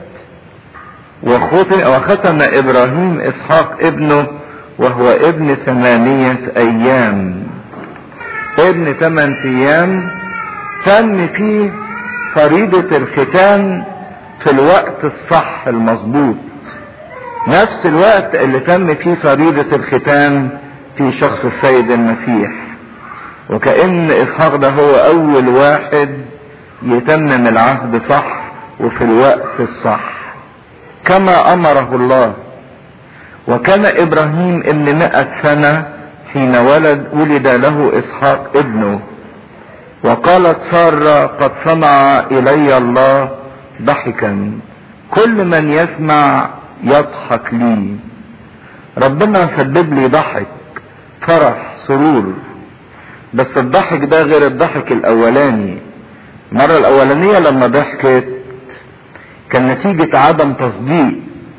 S1: وختم ابراهيم اسحاق ابنه وهو ابن ثمانية ايام ابن ثمان ايام تم فيه فريضة الختان في الوقت الصح المظبوط نفس الوقت اللي تم فيه فريضة الختان في شخص السيد المسيح وكأن اسحاق ده هو اول واحد يتمم العهد صح وفي الوقت الصح كما امره الله وكان ابراهيم ابن مئة سنة حين ولد ولد له اسحاق ابنه وقالت سارة قد صنع الي الله ضحكا كل من يسمع يضحك لي ربنا سبب لي ضحك فرح سرور بس الضحك ده غير الضحك الاولاني المرة الاولانية لما ضحكت كان نتيجة عدم تصديق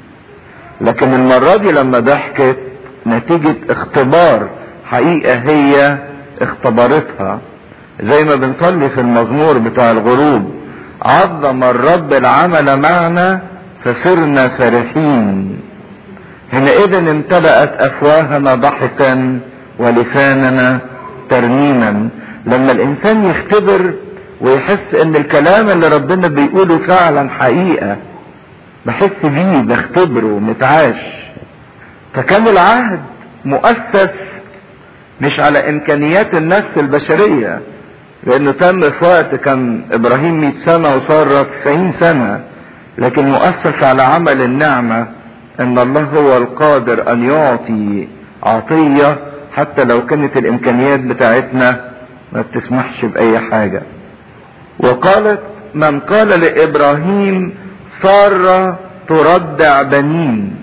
S1: لكن المرة دي لما ضحكت نتيجة اختبار حقيقة هي اختبرتها زي ما بنصلي في المزمور بتاع الغروب عظم الرب العمل معنا فصرنا فرحين حينئذ امتلأت افواهنا ضحكا ولساننا ترنيما لما الانسان يختبر ويحس ان الكلام اللي ربنا بيقوله فعلا حقيقة بحس بيه بختبره متعاش فكان العهد مؤسس مش على امكانيات النفس البشرية لانه تم في وقت كان ابراهيم 100 سنة وسارة 90 سنة لكن مؤسس على عمل النعمة ان الله هو القادر ان يعطي عطية حتى لو كانت الامكانيات بتاعتنا ما بتسمحش باي حاجة وقالت من قال لابراهيم سارة تردع بنين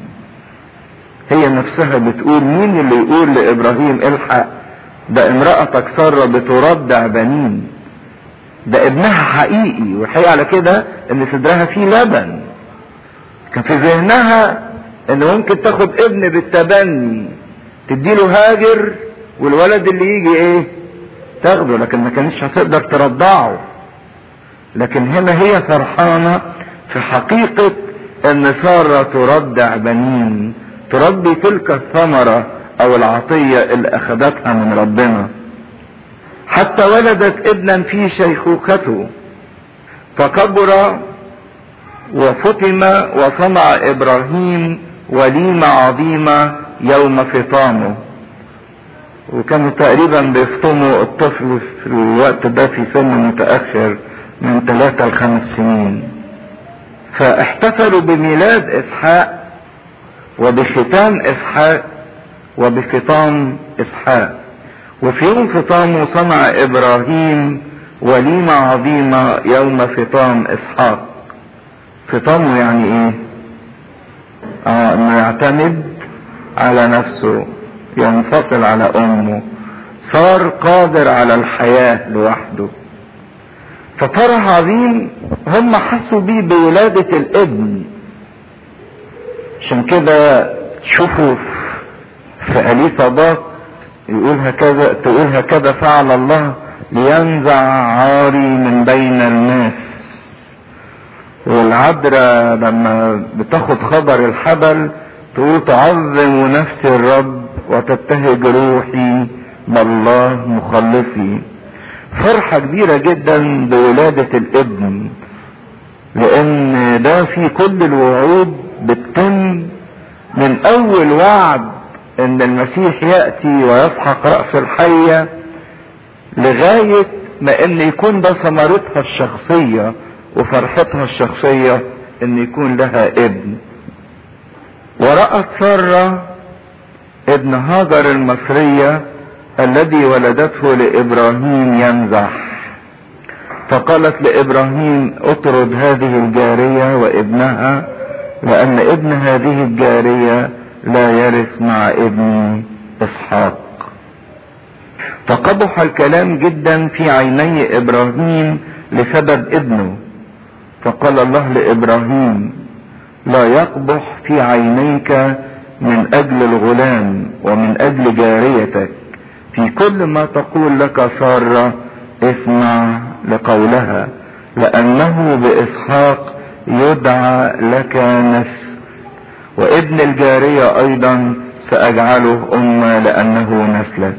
S1: هي نفسها بتقول مين اللي يقول لابراهيم الحق ده امرأتك سارة بتردع بنين ده ابنها حقيقي والحقيقة على كده ان صدرها فيه لبن كان في ذهنها ان ممكن تاخد ابن بالتبني تديله هاجر والولد اللي يجي ايه تاخده لكن ما كانتش هتقدر ترضعه لكن هنا هي فرحانة في حقيقة ان سارة تردع بنين تربي تلك الثمرة او العطية اللي اخذتها من ربنا حتى ولدت ابنا في شيخوخته فكبر وفطم وصنع ابراهيم وليمة عظيمة يوم فطامه وكانوا تقريبا بيفطموا الطفل في الوقت ده في سن متأخر من ثلاثة لخمس سنين فاحتفلوا بميلاد اسحاق وبختام اسحاق وبفطام اسحاق وفي يوم فطامه صنع ابراهيم وليمة عظيمة يوم فطام اسحاق فطامه يعني ايه اه انه يعتمد على نفسه ينفصل على امه صار قادر على الحياة لوحده ففرح عظيم هم حسوا بيه بولادة الابن عشان كده تشوفوا في اليصابات يقول هكذا تقول هكذا فعل الله لينزع عاري من بين الناس والعذراء لما بتاخد خبر الحبل تقول تعظم نفسي الرب وتبتهج روحي بالله مخلصي فرحة كبيرة جدا بولادة الابن لان ده في كل الوعود بتتم من اول وعد ان المسيح يأتي ويسحق رأس الحية لغاية ما ان يكون ده ثمرتها الشخصية وفرحتها الشخصية ان يكون لها ابن ورأت سارة ابن هاجر المصرية الذي ولدته لابراهيم ينزح فقالت لابراهيم اطرد هذه الجارية وابنها لان ابن هذه الجارية لا يرث مع ابن اسحاق فقبح الكلام جدا في عيني ابراهيم لسبب ابنه فقال الله لابراهيم لا يقبح في عينيك من اجل الغلام ومن اجل جاريتك في كل ما تقول لك سارة اسمع لقولها لانه باسحاق يدعى لك نسل وابن الجارية ايضا ساجعله امة لانه نسلك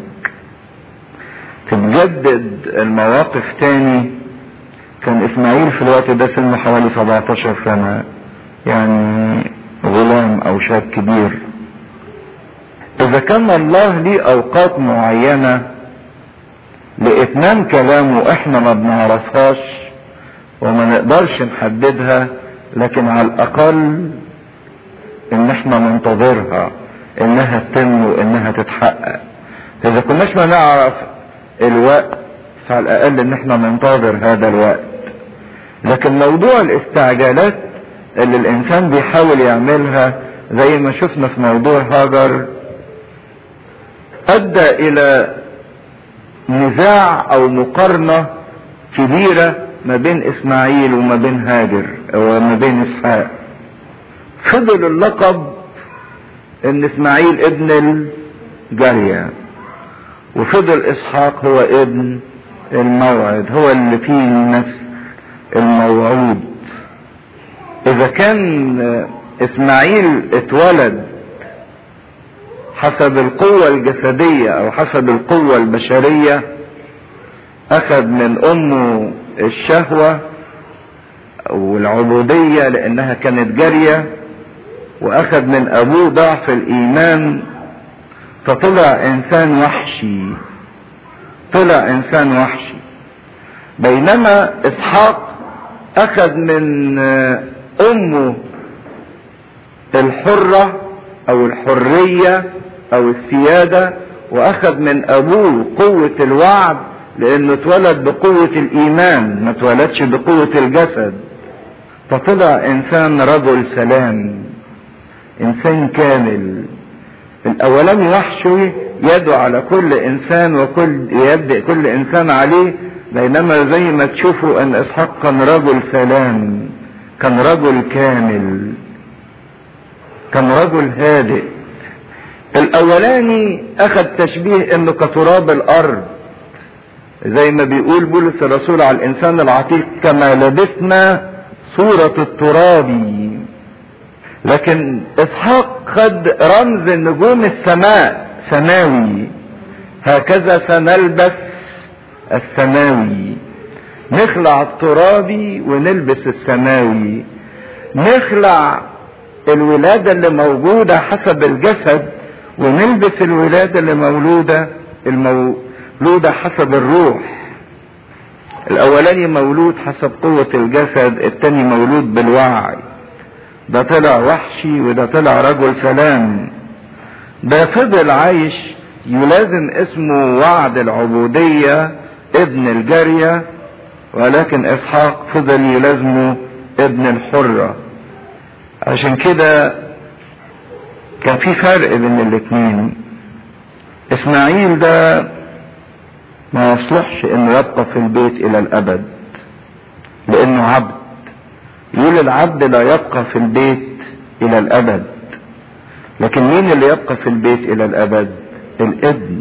S1: تتجدد المواقف تاني كان اسماعيل في الوقت ده سنه حوالي 17 سنة يعني غلام او شاب كبير اذا كان الله ليه اوقات معينة لاتمام كلامه احنا ما بنعرفهاش وما نقدرش نحددها لكن على الاقل ان احنا ننتظرها انها تتم وانها تتحقق اذا كناش ما نعرف الوقت فعلى الاقل ان احنا ننتظر هذا الوقت لكن موضوع الاستعجالات اللي الانسان بيحاول يعملها زي ما شفنا في موضوع هاجر ادى الى نزاع او مقارنة كبيرة ما بين اسماعيل وما بين هاجر وما بين اسحاق فضل اللقب ان اسماعيل ابن الجارية وفضل اسحاق هو ابن الموعد هو اللي فيه النسل الموعود اذا كان اسماعيل اتولد حسب القوة الجسدية او حسب القوة البشرية اخذ من امه الشهوة والعبودية لانها كانت جارية واخذ من ابوه ضعف الايمان فطلع انسان وحشي طلع انسان وحشي بينما اسحاق اخذ من امه الحرة او الحرية او السيادة واخذ من ابوه قوة الوعد لانه اتولد بقوة الايمان ما اتولدش بقوة الجسد فطلع انسان رجل سلام انسان كامل الاولاني وحشه يدعو على كل انسان وكل يد كل انسان عليه بينما زي ما تشوفوا ان اسحاق كان رجل سلام كان رجل كامل كان رجل هادئ الاولاني اخذ تشبيه انه كتراب الارض زي ما بيقول بولس الرسول على الانسان العتيق كما لبسنا صورة التراب لكن اسحاق خد رمز نجوم السماء سماوي هكذا سنلبس السماوي نخلع الترابي ونلبس السماوي نخلع الولادة اللي موجودة حسب الجسد ونلبس الولادة اللي مولودة المولودة حسب الروح الاولاني مولود حسب قوة الجسد التاني مولود بالوعي ده طلع وحشي وده طلع رجل سلام ده فضل عايش يلازم اسمه وعد العبودية ابن الجارية ولكن اسحاق فضل يلازمه ابن الحرة عشان كده كان في فرق بين الاتنين اسماعيل ده ما يصلحش انه يبقى في البيت الى الابد لانه عبد يقول العبد لا يبقى في البيت الى الابد لكن مين اللي يبقى في البيت الى الابد الابن